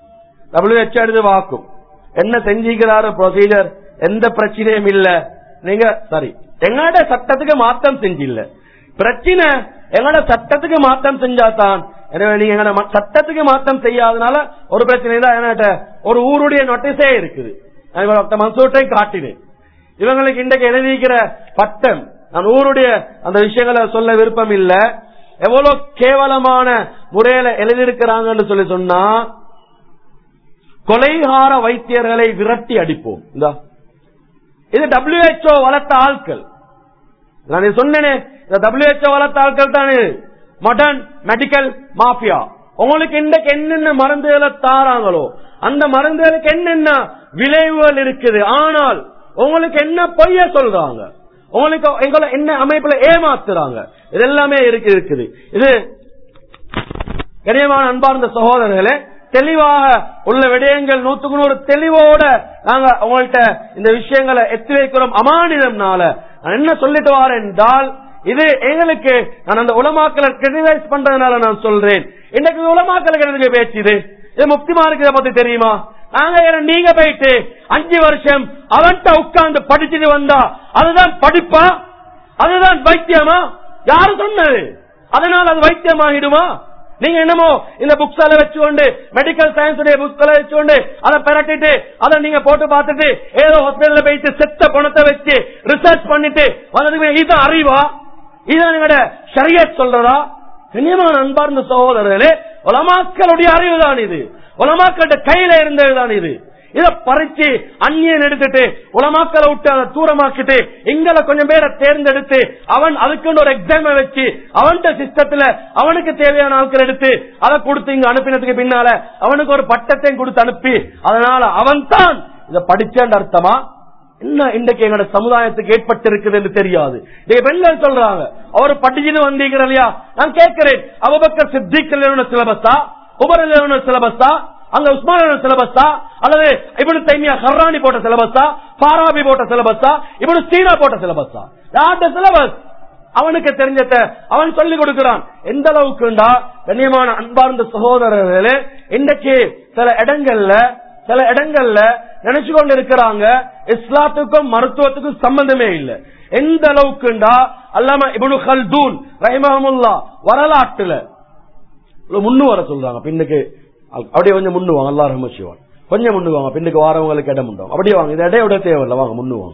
WHO எடுத்து வாக்கும் என்ன செஞ்சிக்கிறாரு ப்ரொசீஜர் எந்த பிரச்சனையும் இல்ல நீங்க சரி எங்களோட சட்டத்துக்கு மாற்றம் செஞ்சில்ல பிரச்சனை எங்களோட சட்டத்துக்கு மாற்றம் செஞ்சாதான் எனவே நீங்க எங்களோட ம- சட்டத்துக்கு மாற்றம் செய்யாதனால ஒரு பிரச்சனை தான் என்கிட்ட ஒரு ஊருடைய நோட்டீஸே இருக்குது நான் இவரை டாக்டர் மன்சூர்ட்டையும் காட்டினேன் இவங்களுக்கு இன்றைக்கு எழுதிக்கிற பட்டம் நான் ஊருடைய அந்த விஷயங்களை சொல்ல விருப்பம் இல்ல எவ்வளவு கேவலமான முறையில எழுதியிருக்கிறாங்கன்னு சொல்லி சொன்னா கொலைகார வைத்தியர்களை விரட்டி அடிப்போம் இந்தா இது WHO வளர்த்த ஆட்கள் நான் இது சொன்னேனே இந்த WHO வளர்த்த ஆட்கள் தான் இது மாடர்ன் மெடிக்கல் மாஃபியா உங்களுக்கு இன்றைக்கு என்னென்ன மருந்துகளை தாராங்களோ அந்த மருந்துகளுக்கு என்னென்ன விளைவுகள் இருக்குது ஆனால் உங்களுக்கு என்ன பொய்ய சொல்றாங்க உங்களுக்கு எங்களை என்ன அமைப்புல ஏமாத்துறாங்க இது எல்லாமே இருக்கு இருக்குது இது கனியமான அன்பார்ந்த சகோதரர்களே தெளிவாக உள்ள விடயங்கள் நூத்துக்கு நூறு தெளிவோட நாங்க உங்கள்ட்ட இந்த விஷயங்களை எத்தி வைக்கிறோம் அமானிதம்னால நான் என்ன சொல்லிட்டு வரேன் என்றால் இது எங்களுக்கு நான் அந்த உலமாக்களை கிரிட்டிசைஸ் பண்றதுனால நான் சொல்றேன் இன்னைக்கு உலமாக்களுக்கு எனக்கு பேச்சு இது இது முக்திமாருக்கு இதை பத்தி தெரியுமா நாங்க ஏன் நீங்க போயிட்டு அஞ்சு வருஷம் அவன்கிட்ட உட்கார்ந்து படிச்சுட்டு வந்தா அதுதான் படிப்பா அதுதான் வைத்தியமா யாரு சொன்னது அதனால் அது வைத்தியமாகிடுமா நீங்க என்னமோ இந்த புக்ஸ் எல்லாம் வச்சுக்கொண்டு மெடிக்கல் சயின்ஸ் உடைய புக்ஸ் எல்லாம் வச்சுக்கொண்டு அதை பிரட்டிட்டு அதை நீங்க போட்டு பார்த்துட்டு ஏதோ ஹாஸ்பிட்டல்ல போயிட்டு செத்த பணத்தை வச்சு ரிசர்ச் பண்ணிட்டு வந்ததுக்கு இதுதான் அறிவா இதுதான் எங்கட ஷரியத் சொல்றதா கண்ணியமான அன்பார்ந்த சகோதரர்களே உலமாக்களுடைய அறிவு தான் இது உலமாக்கள கையில இருந்ததுதான் இது இத பறிச்சு அந்நியன் எடுத்துட்டு உலமாக்களை விட்டு அதை தூரமாக்கிட்டு எங்களை கொஞ்சம் பேரை தேர்ந்தெடுத்து அவன் அதுக்குன்னு ஒரு எக்ஸாம் வச்சு அவன்கிட்ட சிஸ்டத்துல அவனுக்கு தேவையான ஆட்கள் எடுத்து அதை கொடுத்து இங்க அனுப்பினதுக்கு பின்னால அவனுக்கு ஒரு பட்டத்தையும் கொடுத்து அனுப்பி அதனால அவன் தான் இதை படிச்சேன் அர்த்தமா என்ன இன்றைக்கு எங்களோட சமுதாயத்துக்கு ஏற்பட்டிருக்குது என்று தெரியாது நீங்க பெண்கள் சொல்றாங்க அவர் படிச்சுன்னு வந்தீங்க இல்லையா நான் கேட்கிறேன் அவபக்கர் சித்திக் சிலபஸா உபர் சிலபஸா அங்க உஸ்மான் சிலபஸா அல்லது இவனு தைமியா ஹர்ரானி போட்ட சிலபஸா பாராபி போட்ட சிலபஸா இவனு சீனா போட்ட சிலபஸா யார்ட சிலபஸ் அவனுக்கு தெரிஞ்சத அவன் சொல்லிக் கொடுக்கிறான் எந்த அளவுக்குண்டா கண்ணியமான அன்பார்ந்த சகோதரர்களே இன்றைக்கு சில இடங்கள்ல சில இடங்கள்ல நினைச்சு கொண்டு இருக்கிறாங்க இஸ்லாத்துக்கும் மருத்துவத்துக்கும் சம்பந்தமே இல்லை எந்த அளவுக்குண்டா அல்லாம இபனு ஹல்தூன் ரஹிமஹமுல்லா வரலாற்றுல முன்னு வர சொல்றாங்க பின்னுக்கு அப்படியே கொஞ்சம் முன்னு வாங்க அல்லா ரஹம சிவான் கொஞ்சம் முன்னு வாங்க பின்னுக்கு வாரவங்களுக்கு இடம் உண்டோம் அப்படியே வாங்க இது இடையோட தேவையில்ல வாங்க முன்னு வாங்க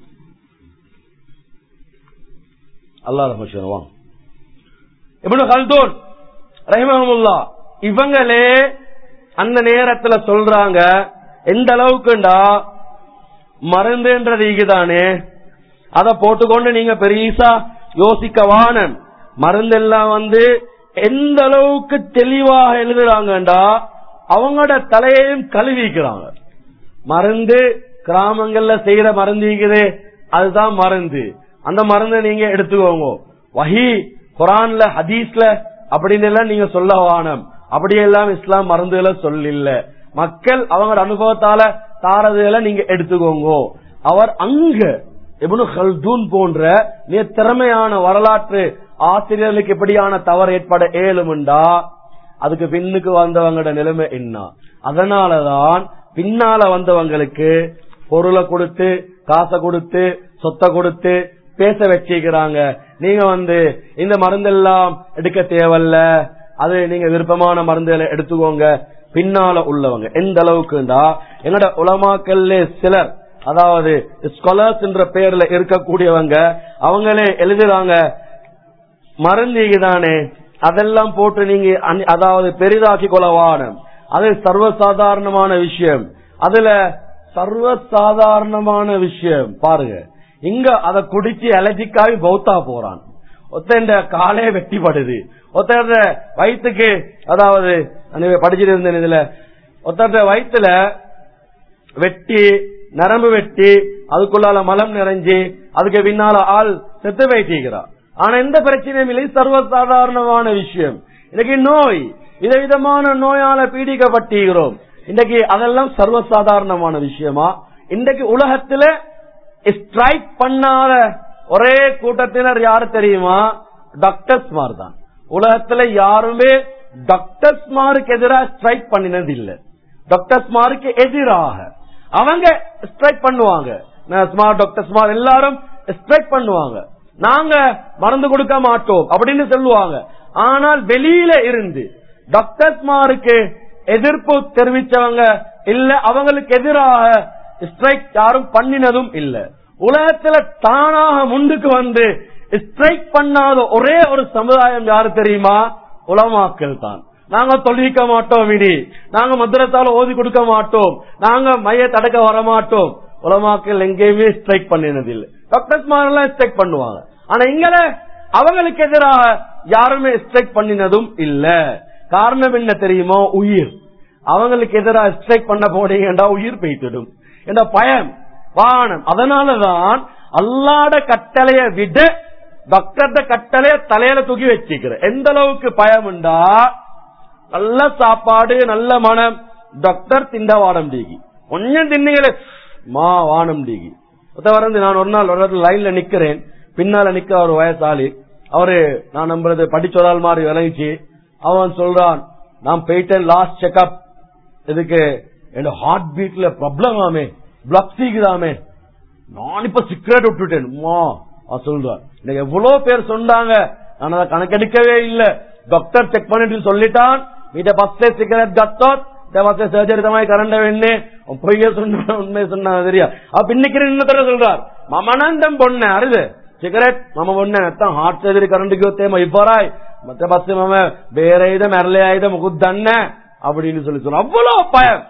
அல்லா ரஹம சிவான் வாங்க இபனு ஹல்தூன் ரஹிமஹமுல்லா இவங்களே அந்த நேரத்துல சொல்றாங்க எந்த அளவுக்குண்டா மருந்துன்றது இதுதானே அத போட்டுக்கொண்டு நீங்க பெரியசா யோசிக்க வானம் மருந்தெல்லாம் வந்து எந்த அளவுக்கு தெளிவாக எழுதுறாங்கண்டா அவங்களோட தலையையும் கழுவிக்கிறாங்க மருந்து கிராமங்கள்ல செய்யற மருந்து இருக்குது அதுதான் மருந்து அந்த மருந்தை நீங்க எடுத்துக்கோங்க வஹி குரான்ல ஹதீஸ்ல அப்படின்னு எல்லாம் நீங்க சொல்ல வானம் அப்படியெல்லாம் இஸ்லாம் மருந்துகளை சொல்லில்ல மக்கள் அவங்களோட அனுபவத்தால தாரதுகளை நீங்க எடுத்துக்கோங்க அவர் அங்க எபனு ஹல்தூன் போன்ற மிக திறமையான வரலாற்று ஆசிரியர்களுக்கு எப்படியான தவறு ஏற்பட ஏழுமுண்டா அதுக்கு பின்னுக்கு வந்தவங்களோட நிலைமை என்ன அதனாலதான் பின்னால வந்தவங்களுக்கு பொருளை கொடுத்து காசை கொடுத்து சொத்தை கொடுத்து பேச வச்சிக்கிறாங்க நீங்க வந்து இந்த மருந்தெல்லாம் எடுக்க தேவையில்ல அது நீங்க விருப்பமான மருந்துகளை எடுத்துக்கோங்க பின்னால உள்ளவங்க எந்த அளவுக்குண்டா என்னோட உலமாக்கல்ல சிலர் அதாவது ஸ்காலர்ஸ் என்ற பெயர்ல இருக்கக்கூடியவங்க அவங்களே எழுதுறாங்க மருந்தீங்கதானே அதெல்லாம் போட்டு நீங்க அதாவது பெரிதாக்கி கொள்ளவானம் அது சர்வசாதாரணமான விஷயம் அதுல சர்வசாதாரணமான விஷயம் பாருங்க இங்க அதை குடிச்சு அலர்ஜிக்காவி பௌத்தா போறான் ஒத்த காலே வெட்டிப்படுது ஒத்த வயிற்றுக்கு அதாவது படிச்சுட்டு இருந்தேன் இதுல ஒத்த வயிற்றுல வெட்டி நரம்பு வெட்டி அதுக்குள்ளால மலம் நிறைஞ்சு அதுக்கு பின்னால ஆள் செத்து வைக்கிறார் ஆனா எந்த பிரச்சனையும் இல்லை சர்வசாதாரணமான விஷயம் இன்னைக்கு நோய் விதவிதமான நோயால பீடிக்கப்பட்டிருக்கிறோம் இன்னைக்கு அதெல்லாம் சர்வசாதாரணமான விஷயமா இன்றைக்கு உலகத்துல ஸ்ட்ரைக் பண்ணாத ஒரே கூட்டத்தினர் யாரு தெரியுமா டாக்டர்ஸ் மார் தான் உலகத்துல யாருமே டாக்டர்ஸ் மாருக்கு எதிராக ஸ்ட்ரைக் பண்ணினது இல்ல டாக்டர்ஸ் மாருக்கு எதிராக அவங்க ஸ்ட்ரைக் பண்ணுவாங்க ஸ்மார்ட் டாக்டர் ஸ்மார்ட் எல்லாரும் ஸ்ட்ரைக் பண்ணுவாங்க நாங்க மருந்து கொடுக்க மாட்டோம் அப்படின்னு சொல்லுவாங்க ஆனால் வெளியில இருந்து டாக்டர்ஸ் மாருக்கு எதிர்ப்பு தெரிவிச்சவங்க இல்ல அவங்களுக்கு எதிராக ஸ்ட்ரைக் யாரும் பண்ணினதும் இல்ல உலகத்துல தானாக முன்னுக்கு வந்து ஸ்ட்ரைக் பண்ணாத ஒரே ஒரு சமுதாயம் யாரு தெரியுமா உலமாக்கள் தான் நாங்க தொழிக்க மாட்டோம் இனி நாங்க மதுரத்தால ஓதி கொடுக்க மாட்டோம் நாங்க மைய தடுக்க வர மாட்டோம் உலமாக்கள் எங்கேயுமே ஸ்ட்ரைக் பண்ணினது இல்லை டாக்டர்ஸ் மாதிரிலாம் ஸ்ட்ரைக் பண்ணுவாங்க ஆனா இங்கல அவங்களுக்கு எதிராக யாருமே ஸ்ட்ரைக் பண்ணினதும் இல்ல காரணம் என்ன தெரியுமோ உயிர் அவங்களுக்கு எதிராக ஸ்ட்ரைக் பண்ண போனீங்கடா உயிர் பெய்த்திடும் என்ற பயம் வானம் அதனாலதான் அல்லாட கட்டளைய விட டாக்டர்ட கட்டளைய தலையில தூக்கி வச்சுக்கிற எந்த அளவுக்கு பயம் உண்டா நல்ல சாப்பாடு நல்ல மனம் டாக்டர் திண்ட வாடம் டீகி கொஞ்சம் தின்னீங்களே மா வானம் டீகி வந்து நான் ஒரு நாள் ஒரு இடத்துல லைன்ல நிக்கிறேன் பின்னால நிக்க ஒரு வயசாளி அவரு நான் நம்புறது படிச்ச ஆள் மாதிரி விளங்கிச்சு அவன் சொல்றான் நான் போயிட்டேன் லாஸ்ட் செக்அப் இதுக்கு என் ஹார்ட் பீட்ல ப்ராப்ளம் ஆமே பிளக் சீக்குதாமே நான் இப்ப சிகரெட் விட்டுட்டேன் சொல்றான் எனக்கு எவ்வளவு பேர் சொன்னாங்க நான் அதை கணக்கெடுக்கவே இல்ல ડોક્ટર ಚೆಕ್ பண்ணிட்டு சொல்லிட்டான் ඊට පස්සේ සිගරට් ගත්තොත් ඊට පස්සේ சர்ஜரி තමයි කරන්න වෙන්නේ பொய்ய சொன்னா உண்மை சொன்னா தெரியா அப்ப இன்னைக்கு இன்னொருத்தர சொல்றார் மமனந்தம் பொண்ணு அருது සිගරට් මම බොන්නේ නැත්තම් හાર્ට් සර්ජරි කරන්න ගියොත් එහෙම ඉවරයි මත පස්සේ මම බේරෙයිද මැරලෙයිද මොකුත් දන්නේ නැහැ அப்படின்னு சொல்லி சொன்ன அவ்வளவு பயம்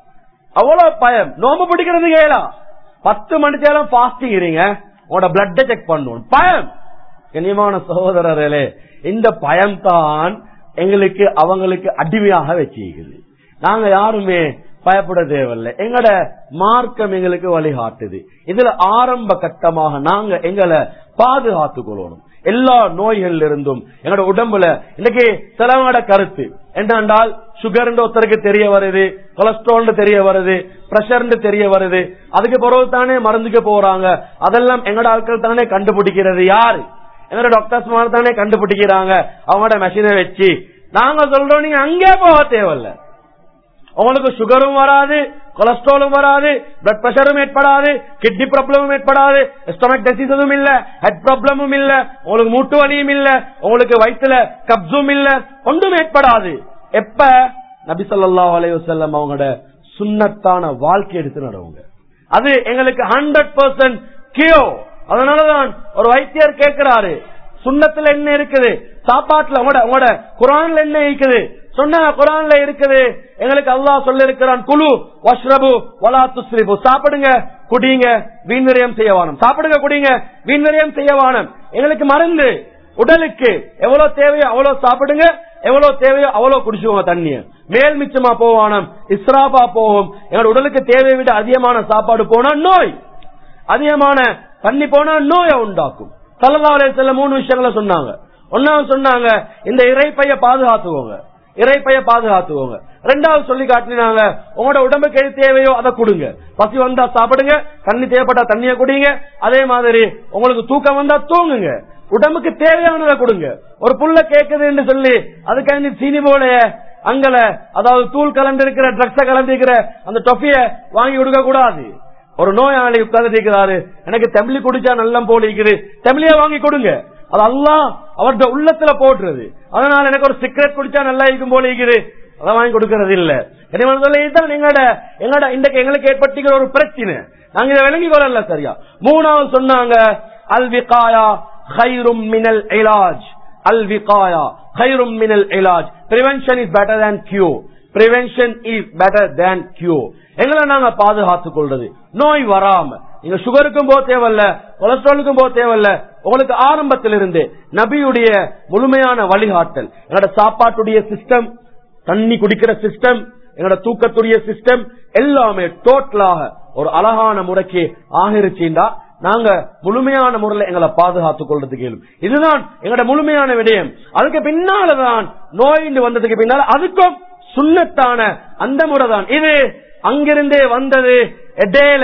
அவ்வளவு பயம் நோம்பு பிடிக்கிறது கேளா பத்து மணித்தேரம் பாஸ்டிங் இருங்க உங்களோட பிளட்ட செக் பண்ணணும் பயம் கண்ணியமான சகோதரர்களே இந்த பயம் தான் எங்களுக்கு அவங்களுக்கு அடிமையாக வச்சிருக்குது நாங்க யாருமே பயப்பட தேவையில்லை எங்கட மார்க்கம் எங்களுக்கு வழிகாட்டுது இதுல ஆரம்ப கட்டமாக நாங்க எங்களை பாதுகாத்துக் கொள்ளணும் எல்லா நோய்கள் இருந்தும் எங்களோட உடம்புல இன்னைக்கு சிலவங்களோட கருத்து என்னென்றால் சுகர் ஒருத்தருக்கு தெரிய வருது கொலஸ்ட்ரால் தெரிய வருது பிரஷர் தெரிய வருது அதுக்கு பிறகு தானே மருந்துக்கு போறாங்க அதெல்லாம் எங்களோட ஆட்கள் தானே கண்டுபிடிக்கிறது யாரு எங்களோட டாக்டர்ஸ் மாதிரி தானே கண்டுபிடிக்கிறாங்க அவங்களோட மெஷினை வச்சு நாங்க சொல்றோம் நீங்க அங்கே போக தேவையில்ல உங்களுக்கு சுகரும் வராது கொலஸ்ட்ராலும் வராது பிளட் பிரஷரும் ஏற்படாது கிட்னி ப்ராப்ளமும் ஏற்படாது ஸ்டொமக் டிசீஸும் இல்ல ஹெட் ப்ராப்ளமும் இல்ல உங்களுக்கு மூட்டு வலியும் இல்ல உங்களுக்கு வயிற்றுல கப்ஸும் இல்ல ஒன்றும் ஏற்படாது எப்ப நபி ஸல்லல்லாஹு அலைஹி வஸல்லம் அவங்களோட சுன்னத்தான வாழ்க்கை எடுத்து நடவுங்க அது எங்களுக்கு ஹண்ட்ரட் பர்சன்ட் கியோ அதனாலதான் ஒரு வைத்தியர் கேட்கிறாரு சுண்ணத்துல என்ன இருக்குது சாப்பாட்டுல உங்களோட உங்களோட குரான்ல என்ன இருக்குது சொன்ன குரான்ல இருக்குது எங்களுக்கு அல்லாஹ் சொல்ல இருக்கிறான் குழு வஷ்ரபு வலா துஸ்ரிபு சாப்பிடுங்க குடிங்க வீண்விரயம் செய்ய வானம் சாப்பிடுங்க குடிங்க வீண்விரயம் செய்ய வானம் எங்களுக்கு மருந்து உடலுக்கு எவ்வளவு தேவையோ அவ்வளவு சாப்பிடுங்க எவ்வளவு தேவையோ அவ்வளவு குடிச்சுவோங்க தண்ணிய மேல் மிச்சமா போவானம் இஸ்ராபா போகும் எங்களோட உடலுக்கு தேவையை விட அதிகமான சாப்பாடு போனா நோய் அதிகமான தண்ணி போனா நோயை உண்டாக்கும் சல்லா செல்ல மூணு விஷயங்களை சொன்னாங்க ஒன்னாவது சொன்னாங்க இந்த இறைப்பைய பாதுகாத்துக்கோங்க இறைப்பைய பாதுகாத்துக்கோங்க ரெண்டாவது சொல்லி காட்டினாங்க உங்களோட உடம்புக்கு எது தேவையோ அதை கொடுங்க பசி வந்தா சாப்பிடுங்க தண்ணி தேவைப்பட்டா தண்ணிய குடிங்க அதே மாதிரி உங்களுக்கு தூக்கம் வந்தா தூங்குங்க உடம்புக்கு தேவையானதை கொடுங்க ஒரு புள்ள கேக்குதுன்னு சொல்லி அதுக்காண்டி சீனி போல அங்கல அதாவது தூள் கலந்து இருக்கிற ட்ரக்ஸ கலந்து இருக்கிற அந்த டொஃபிய வாங்கி கொடுக்க கூடாது ஒரு நோயாளி உட்கார்ந்து இருக்கிறாரு எனக்கு தமிழ் குடிச்சா நல்ல போல இருக்குது தமிழிய வாங்கி கொடுங்க அது எல்லாம் அவர்கிட்ட உள்ளத்துல போட்டுறது அதனால எனக்கு ஒரு சிகரெட் குடிச்சா நல்லா இருக்கும் போல இருக்குது அதை வாங்கி கொடுக்கறது இல்ல இதுதான் எங்களோட எங்களோட இன்றைக்கு எங்களுக்கு ஏற்பட்டுகிற ஒரு பிரச்சனை நாங்க இதை விளங்கி கொள்ளல சரியா மூணாவது சொன்னாங்க அல் விகாயா ஹைரும் மினல் இலாஜ் அல் விகாயா ஹைரும் மினல் இலாஜ் prevention is better than cure prevention is better than cure எங்களை நாங்க பாதுகாத்துக் கொள்றது நோய் வராம நீங்க சுகருக்கும் போக தேவையில்ல கொலஸ்ட்ராலுக்கும் போக தேவையில்ல உங்களுக்கு ஆரம்பத்திலிருந்து நபியுடைய முழுமையான வழிகாட்டல் எங்களோட சாப்பாட்டுடைய சிஸ்டம் தண்ணி குடிக்கிற சிஸ்டம் எங்களோட தூக்கத்துடைய சிஸ்டம் எல்லாமே டோட்டலாக ஒரு அழகான முறைக்கு ஆகிருச்சுண்டா நாங்க முழுமையான முறையில் எங்களை பாதுகாத்துக் கொள்றதுக்கு இயலும் இதுதான் எங்களோட முழுமையான விடயம் அதுக்கு பின்னாலதான் நோய் வந்ததுக்கு பின்னால அதுக்கும் சுண்ணத்தான அந்த முறை தான் இது அங்கிருந்தே வந்தது இடையில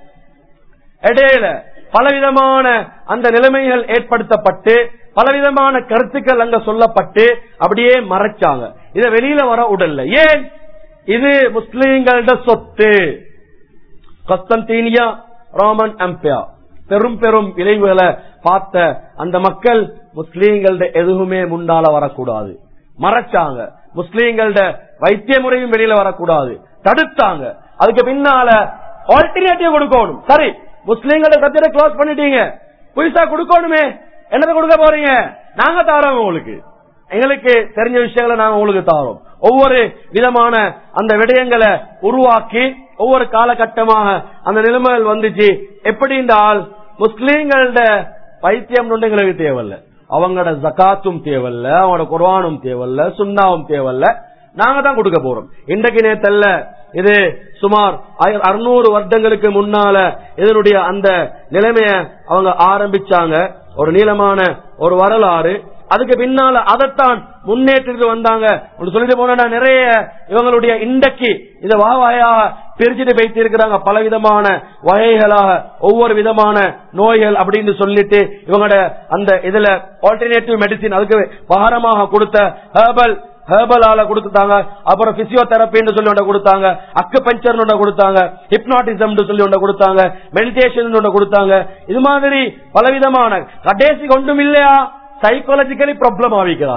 இடையில பலவிதமான அந்த நிலைமைகள் ஏற்படுத்தப்பட்டு பலவிதமான கருத்துக்கள் அங்க சொல்லப்பட்டு அப்படியே மறைச்சாங்க இத வெளியில வர உடல்ல ஏன் இது முஸ்லீம்களோட சொத்து கஸ்தந்தீனியா ரோமன் அம்பியா பெரும் பெரும் விளைவுகளை பார்த்த அந்த மக்கள் முஸ்லீம்களோட எதுவுமே முன்னால வரக்கூடாது மறைச்சாங்க முஸ்லீம்களோட வைத்திய முறையும் வெளியில வரக்கூடாது தடுத்தாங்க அதுக்கு பின்னால ஆல்டர்னேட்டிவ் கொடுக்கணும் சரி முஸ்லீம்களோட சத்தியத்தை க்ளோஸ் பண்ணிட்டீங்க புதுசா கொடுக்கணுமே என்னதை கொடுக்க போறீங்க நாங்க தாரோம் உங்களுக்கு எங்களுக்கு தெரிஞ்ச விஷயங்களை நாங்க உங்களுக்கு தாரோம் ஒவ்வொரு விதமான அந்த விடயங்களை உருவாக்கி ஒவ்வொரு காலகட்டமாக அந்த நிலைமைகள் வந்துச்சு எப்படி என்றால் முஸ்லீம்களோட பைத்தியம் எங்களுக்கு தேவையில்ல அவங்களோட ஜக்காத்தும் தேவையில்ல அவங்களோட குர்வானும் தேவையில்ல சுண்ணாவும் தேவையில்ல நாங்க தான் கொடுக்க போறோம் இன்றைக்கு நேத்தல்ல இது சுமார் அறுநூறு வருடங்களுக்கு முன்னால இதனுடைய அந்த நிலைமைய அவங்க ஆரம்பிச்சாங்க ஒரு நீளமான ஒரு வரலாறு அதுக்கு பின்னால அதைத்தான் முன்னேற்றிட்டு வந்தாங்க சொல்லிட்டு போனா நிறைய இவங்களுடைய இன்றைக்கு இத வாயாக பிரிச்சுட்டு வைத்து இருக்கிறாங்க பல விதமான வகைகளாக ஒவ்வொரு விதமான நோய்கள் அப்படின்னு சொல்லிட்டு இவங்களோட அந்த இதுல ஆல்டர்னேட்டிவ் மெடிசின் அதுக்கு பாரமாக கொடுத்த ஹேர்பல் ஹேர்பலால கொடுத்தாங்க அப்புறம் பிசியோதெரபின்னு சொல்லி ஒன்றை கொடுத்தாங்க அக்கு பஞ்சர் ஒன்றை கொடுத்தாங்க ஹிப்னாட்டிசம் சொல்லி ஒன்றை கொடுத்தாங்க மெடிடேஷன் ஒன்றை கொடுத்தாங்க இது மாதிரி பலவிதமான கடைசி ஒன்றும் இல்லையா சைக்காலஜிக்கலி ப்ராப்ளம் ஆவிக்கிறாரு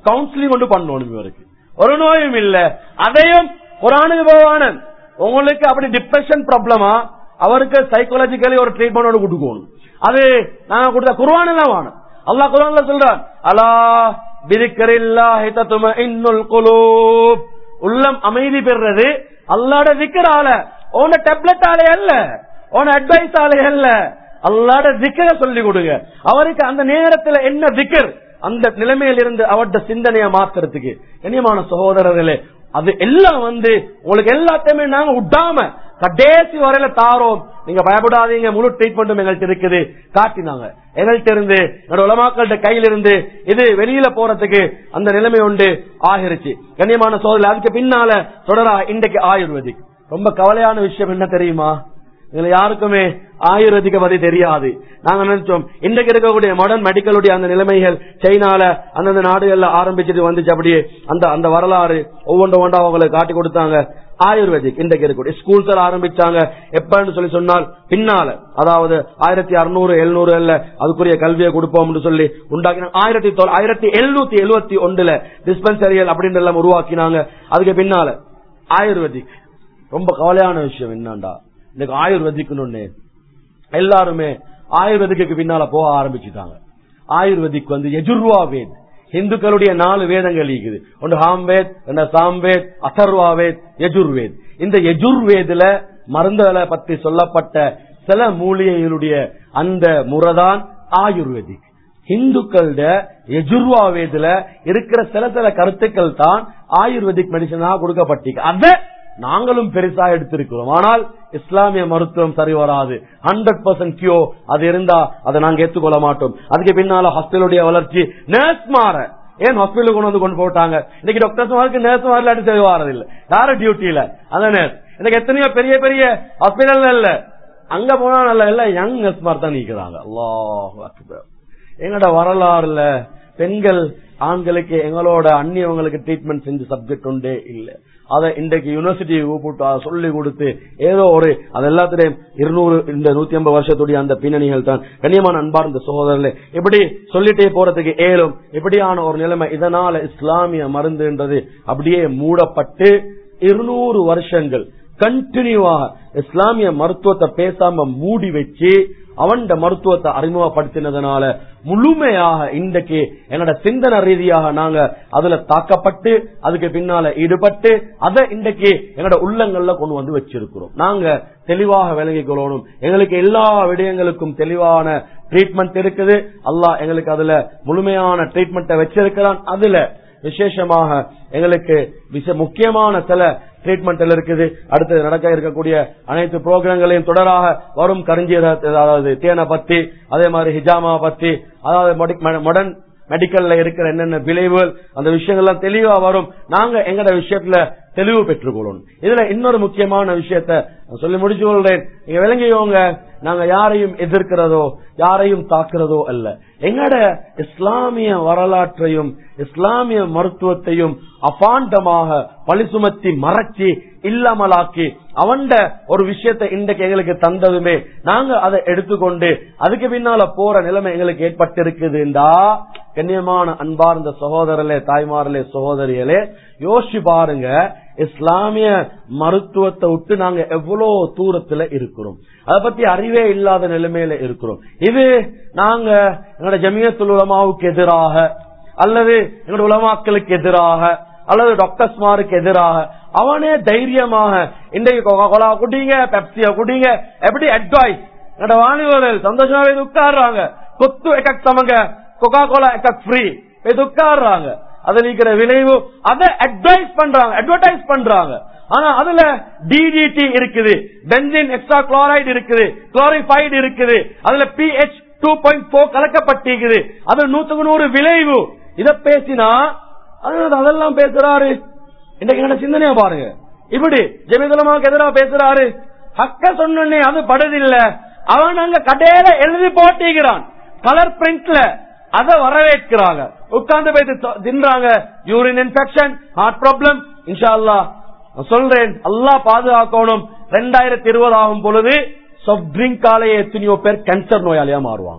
கவுன்சிலிங் கொண்டு பண்ணணும் இவருக்கு ஒரு நோயும் இல்ல அதையும் குரானுக்கு போவான உங்களுக்கு அப்படி டிப்ரெஷன் ப்ராப்ளமா அவருக்கு சைக்காலஜிக்கலி ஒரு ட்ரீட்மெண்ட் கொடுக்கணும் அது நாங்க கொடுத்த குர்வான் எல்லாம் வேணும் அல்லாஹ் குர்ஆன்ல சொல்றான் அலா பிதிக்கரில்லாஹி தத்மஇன்னுல் குலூப் உள்ளம் அமைதி பெறுறது அல்லாட திக்கரால உன டேப்லெட் ஆலே அல்ல உன அட்வைஸ் ஆலே அல்ல அல்லாட திக்கர சொல்லி கொடுங்க அவருக்கு அந்த நேரத்துல என்ன திக்கர் அந்த நிலைமையில இருந்து அவர்ட சிந்தனையை மாத்துறதுக்கு கண்ணியமான சகோதரர்களே அது எல்லாம் வந்து உங்களுக்கு எல்லாத்தையுமே நாங்க விடாம கடைசி வரையில தாரோம் நீங்க பயப்படாதீங்க முழு ட்ரீட்மெண்ட்டும் எங்கள்கிட்ட இருக்குது காட்டினாங்க எங்கள்கிட்ட இருந்து என்னோட உலமாக்கள்கிட்ட கையில இருந்து இது வெளியில போறதுக்கு அந்த நிலைமை உண்டு ஆகிருச்சு கண்ணியமான சோதனை அதுக்கு பின்னால தொடரா இன்றைக்கு ஆயுர்வேதிக் ரொம்ப கவலையான விஷயம் என்ன தெரியுமா இதுல யாருக்குமே ஆயுர்வேதிக்க பத்தி தெரியாது நாங்க நினைச்சோம் இன்றைக்கு இருக்கக்கூடிய மாடர்ன் மெடிக்கலுடைய அந்த நிலைமைகள் சைனால அந்தந்த நாடுகள்ல ஆரம்பிச்சுட்டு வந்துச்சு அப்படியே அந்த அந்த வரலாறு ஒவ்வொன்று ஒவ்வொன்றா அவங்களுக்கு காட்டி கொடுத்தாங்க ஆயுர்வேதிக் இன்றைக்கு இருக்கக்கூடிய ஸ்கூல்ஸ் ஆரம்பிச்சாங்க எப்பன்னு சொல்லி சொன்னால் பின்னால அதாவது ஆயிரத்தி அறுநூறு எழுநூறு அதுக்குரிய கல்வியை கொடுப்போம்னு சொல்லி உண்டாக்கினாங்க ஆயிரத்தி தொள்- ஆயிரத்தி எழுநூத்தி எழுபத்தி ஒன்றுல டிஸ்பென்சரியல் அப்படின்னு எல்லாம் உருவாக்கினாங்க அதுக்கு பின்னால ஆயுர்வேதிக் ரொம்ப கவலையான விஷயம் என்னண்டா இன்னைக்கு ஆயுர்வேதிக்னு ஒண்ணு எல்லாருமே ஆயுர்வேதிக்கு பின்னால போக ஆரம்பிச்சுட்டாங்க ஆயுர்வேதிக் வந்து எஜுர்வா வேத் இந்துக்களுடைய நாலு வேதங்கள் இருக்குது ஒன்று ஹாம்வேத் ரெண்டு சாம்வேத் அதர்வாவேத் யஜுர்வேத் இந்த யஜுர்வேதுல மருந்துகளை பற்றி சொல்லப்பட்ட சில மூலிகைகளுடைய அந்த முறைதான் ஆயுர்வேதிக் இந்துக்களோட எஜுர்வாவேதுல இருக்கிற சில சில கருத்துக்கள் தான் ஆயுர்வேதிக் மெடிசனாக கொடுக்கப்பட்டிருக்கு அத நாங்களும் பெருசா எடுத்திருக்கிறோம் ஆனால் இஸ்லாமிய மருத்துவம் சரி வராது ஹண்ட்ரட் பர்சன்ட் கியோ அது இருந்தா அதை நாங்க ஏத்துக்கொள்ள மாட்டோம் அதுக்கு பின்னால ஹாஸ்பிட்டலுடைய வளர்ச்சி நர்ஸ் மாற ஏன் ஹாஸ்பிட்டலுக்கு கொண்டு வந்து கொண்டு போட்டாங்க இன்னைக்கு டாக்டர்ஸ் மாருக்கு நர்ஸ் மாறலாட்டி சரி வாரது இல்ல யார டியூட்டியில அந்த நர்ஸ் இன்னைக்கு எத்தனையோ பெரிய பெரிய ஹாஸ்பிட்டல் இல்ல அங்க போனா நல்ல இல்ல யங் நர்ஸ் மாதிரி தான் நிக்கிறாங்க அல்லாஹ் அக்பர் எங்கட வரலாறுல பெண்கள் ஆண்களுக்கு எங்களோட அந்நியவங்களுக்கு ட்ரீட்மெண்ட் செஞ்ச சப்ஜெக்ட் உண்டே இல்ல அதை இன்றைக்கு யூனிவர்சிட்டி கூப்பிட்டு அதை சொல்லி கொடுத்து ஏதோ ஒரு அது எல்லாத்திலையும் இருநூறு இந்த நூத்தி ஐம்பது வருஷத்துடைய அந்த பின்னணிகள் தான் கண்ணியமான அன்பார்ந்த சகோதரர்களே இப்படி சொல்லிட்டே போறதுக்கு ஏலும் இப்படியான ஒரு நிலைமை இதனால இஸ்லாமிய மருந்துன்றது அப்படியே மூடப்பட்டு இருநூறு வருஷங்கள் கண்டினியூவாக இஸ்லாமிய மருத்துவத்தை பேசாம மூடி வச்சு அவன் மருத்துவத்தை அறிமுகப்படுத்தினதுனால முழுமையாக இன்றைக்கு என்னோட சிந்தனை ரீதியாக நாங்க அதுல தாக்கப்பட்டு அதுக்கு பின்னால ஈடுபட்டு அதை இன்றைக்கு எங்களோட உள்ளங்கள்ல கொண்டு வந்து வச்சிருக்கிறோம் நாங்க தெளிவாக விளங்கிக் கொள்ளணும் எங்களுக்கு எல்லா விடயங்களுக்கும் தெளிவான ட்ரீட்மெண்ட் இருக்குது அல்லாஹ் எங்களுக்கு அதுல முழுமையான ட்ரீட்மெண்ட்டை வச்சிருக்கிறான் அதுல விசேஷமாக எங்களுக்கு மிக முக்கியமான சில ட்ரீட்மெண்ட் இருக்குது அடுத்து நடக்க இருக்கக்கூடிய அனைத்து புரோகிராம்களையும் தொடராக வரும் கருஞ்சீர அதாவது தேனை பத்தி அதே மாதிரி ஹிஜாமா பத்தி அதாவது மாடர்ன் மெடிக்கல்ல இருக்கிற என்னென்ன விளைவுகள் அந்த விஷயங்கள்லாம் தெளிவா வரும் நாங்க எங்கட விஷயத்துல தெளிவு பெற்றுக்கொள்ளணும் இதுல இன்னொரு முக்கியமான விஷயத்த நான் சொல்லி முடிச்சு கொள்றேன் நீங்க விளங்கியோங்க நாங்க யாரையும் எதிர்க்கிறதோ யாரையும் தாக்குறதோ அல்ல எங்கட இஸ்லாமிய வரலாற்றையும் இஸ்லாமிய மருத்துவத்தையும் அபாண்டமாக பழி சுமத்தி மறைச்சி இல்லாமலாக்கி அவன்ட ஒரு விஷயத்தை இன்றைக்கு எங்களுக்கு தந்ததுமே நாங்க அதை எடுத்துக்கொண்டு அதுக்கு பின்னால போற நிலைமை எங்களுக்கு ஏற்பட்டிருக்குதுண்டா கண்ணியமான அன்பார்ந்த சகோதரர்களே தாய்மார்களே சகோதரிகளே யோசிச்சு பாருங்க இஸ்லாமிய மருத்துவத்தை விட்டு நாங்க எவ்வளவு தூரத்துல இருக்கிறோம் அதை பத்தி அறிவே இல்லாத நிலைமையில இருக்கிறோம் இது நாங்க எங்களோட ஜமியத்துல் உலமாவுக்கு எதிராக அல்லது எங்களோட உலமாக்களுக்கு எதிராக அல்லது டாக்டர்ஸ்மாருக்கு எதிராக அவனே தைரியமாக இன்றைக்கு கொக்கா கோலா குடிங்க பெப்சிய குடிங்க எப்படி அட்வைஸ் என்னோட வாணிபர்கள் சந்தோஷமாவே உட்காடுறாங்க கொத்து எக்கக் சமங்க கொக்கா கோலா எக்கக் ஃப்ரீ இது உட்காடுறாங்க அதுல இருக்கிற விளைவு அதை அட்வைஸ் பண்றாங்க அட்வர்டைஸ் பண்றாங்க ஆனா அதுல டிடிடி இருக்குது பென்சின் எக்ஸ்ட்ரா குளோரைடு இருக்குது குளோரிஃபைடு இருக்குது அதுல பிஹெச் டூ பாயிண்ட் போர் கலக்கப்பட்டிருக்குது அது நூத்துக்கு நூறு விளைவு இத பேசினா அது அதெல்லாம் பேசுறாரு இன்னைக்கு என்ன சிந்தனையா பாருங்க இப்படி ஜெமிதலமாவுக்கு எதிராக பேசுறாரு ஹக்க சொன்னே அது படுதில்ல அவன் அங்க கடையில எழுதி போட்டிக்கிறான் கலர் பிரிண்ட்ல அத வரவேற்கிறாங்க உட்கார்ந்து போயிட்டு தின்றாங்க யூரின் இன்ஃபெக்ஷன் ஹார்ட் ப்ராப்ளம் இன்ஷா அல்லா சொல்றேன் அல்லா பாதுகாக்கணும் ரெண்டாயிரத்தி இருபது ஆகும் பொழுது சாஃப்ட் ட்ரிங்க் காலையே எத்தனையோ பேர் கேன்சர் நோயாளியா மாறுவாங்க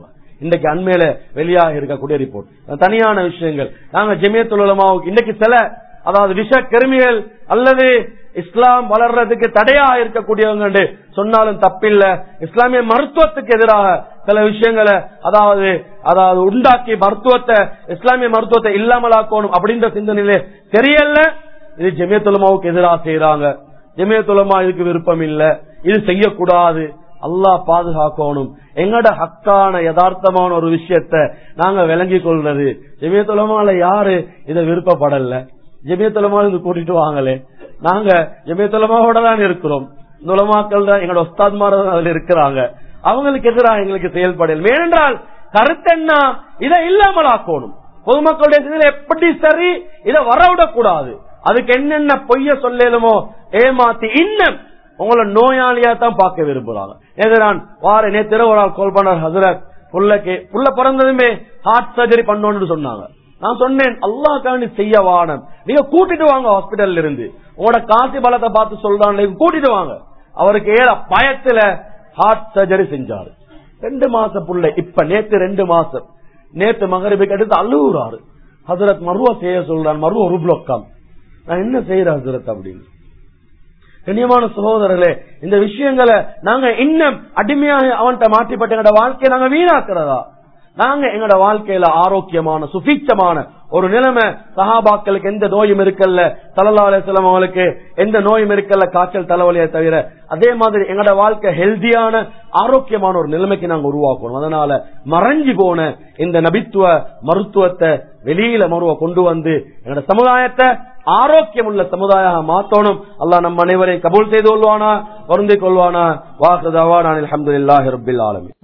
இன்றைக்கு அண்மையில வெளியாக இருக்கக்கூடிய ரிப்போர்ட் தனியான விஷயங்கள் நாங்க ஜெமியத்துல் உலமாவுக்கு இன்னைக்கு சில அதாவது விஷ கிருமிகள் அல்லது இஸ்லாம் வளர்றதுக்கு தடையா இருக்கக்கூடியவங்க என்று சொன்னாலும் தப்பில்ல இஸ்லாமிய மருத்துவத்துக்கு எதிராக சில விஷயங்களை அதாவது அதாவது உண்டாக்கி மருத்துவத்தை இஸ்லாமிய மருத்துவத்தை இல்லாமலாக்கணும் அப்படின்ற சிந்தனையிலே தெரியல இது ஜெமியத்துலமாவுக்கு எதிராக செய்யறாங்க ஜெமியத்துலமா இதுக்கு விருப்பம் இல்ல இது செய்யக்கூடாது அல்லாஹ் பாதுகாக்கணும் எங்கட ஹக்கான யதார்த்தமான ஒரு விஷயத்த நாங்க விளங்கி கொள்றது ஜெமியத்துலமால யாரு இதை விருப்பப்படல ஜெமியத்துலமா இது கூட்டிட்டு வாங்களே நாங்க ஜெமியத்துலமாவோட தான் இருக்கிறோம் இந்த உலமாக்கள் தான் எங்களோட ஒஸ்தாத்மார அதுல இருக்கிறாங்க அவங்களுக்கு எதிராக எங்களுக்கு செயல்படல் ஏனென்றால் கருத்து என்ன இதை இல்லாமலாக்கணும் பொதுமக்களுடைய சிந்தனை எப்படி சரி இதை வரவிடக்கூடாது அதுக்கு என்னென்ன பொய்ய சொல்லலுமோ ஏமாத்தி இன்னும் உங்களை நோயாளியா தான் பார்க்க விரும்புறாங்க நேற்று நான் வார நேற்று ஒரு ஆள் கால் பண்ணார் ஹசரத் புள்ளக்கு புள்ள பிறந்ததுமே ஹார்ட் சர்ஜரி பண்ணணும்னு சொன்னாங்க நான் சொன்னேன் அல்லாஹ் செய்ய வானம் நீங்க கூட்டிட்டு வாங்க ஹாஸ்பிட்டல்ல இருந்து உங்களோட காசி பலத்தை பார்த்து சொல்றாங்க கூட்டிட்டு வாங்க அவருக்கு ஏற பயத்துல ஹார்ட் சர்ஜரி செஞ்சாரு ரெண்டு மாசம் புள்ள இப்ப நேத்து ரெண்டு மாசம் நேத்து மகரிபுக்கு அடுத்து அழுகுறாரு ஹசரத் மருவ செய்ய சொல்றான் மருவ ஒரு பிளோக்கம் நான் என்ன செய்யறேன் ஹசரத் அப்படின்னு கண்ணியமான சகோதரர்களே இந்த விஷயங்களை நாங்க இன்னும் அடிமையாக அவன்கிட்ட மாற்றிப்பட்ட எங்களோட வாழ்க்கையை நாங்க வீணாக்குறதா நாங்க எங்களோட வாழ்க்கையில ஆரோக்கியமான சுபீட்சமான ஒரு நிலைமை சஹாபாக்களுக்கு எந்த நோயும் இருக்கல்ல தலல்லா அலிஸ்லாம் அவங்களுக்கு எந்த நோயும் இருக்கல்ல காய்ச்சல் தலைவலியை தவிர அதே மாதிரி எங்களோட வாழ்க்கை ஹெல்தியான ஆரோக்கியமான ஒரு நிலைமைக்கு நாங்க உருவாக்கணும் அதனால மறைஞ்சு போன இந்த நபித்துவ மருத்துவத்தை வெளியில மருவ கொண்டு வந்து எங்களோட சமுதாயத்தை ஆரோக்கியம் உள்ள சமுதாயம் மாத்தணும் அல்லாஹ் நம்ம அனைவரையும் கபூல் செய்து கொள்வானா பொருந்திக் கொள்வானா வாக்குதாவா நான் அலமதுல்லாஹி ரபில் ஆலமி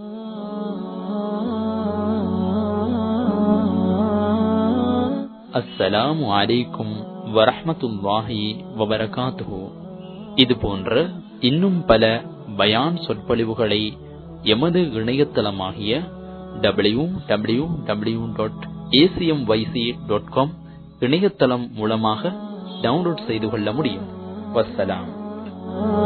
அஸ்ஸலாமு அலைக்கும் வரஹ்மத்துல்லாஹி வபரகாத்துஹு இது போன்ற இன்னும் பல பயான் சொற்பொழிவுகளை எமது இணையதளமாகிய W W W dot ACM YC dot com இணையதளம் மூலமாக டவுன்லோட் செய்து கொள்ள முடியும் வஸ்ஸலாம்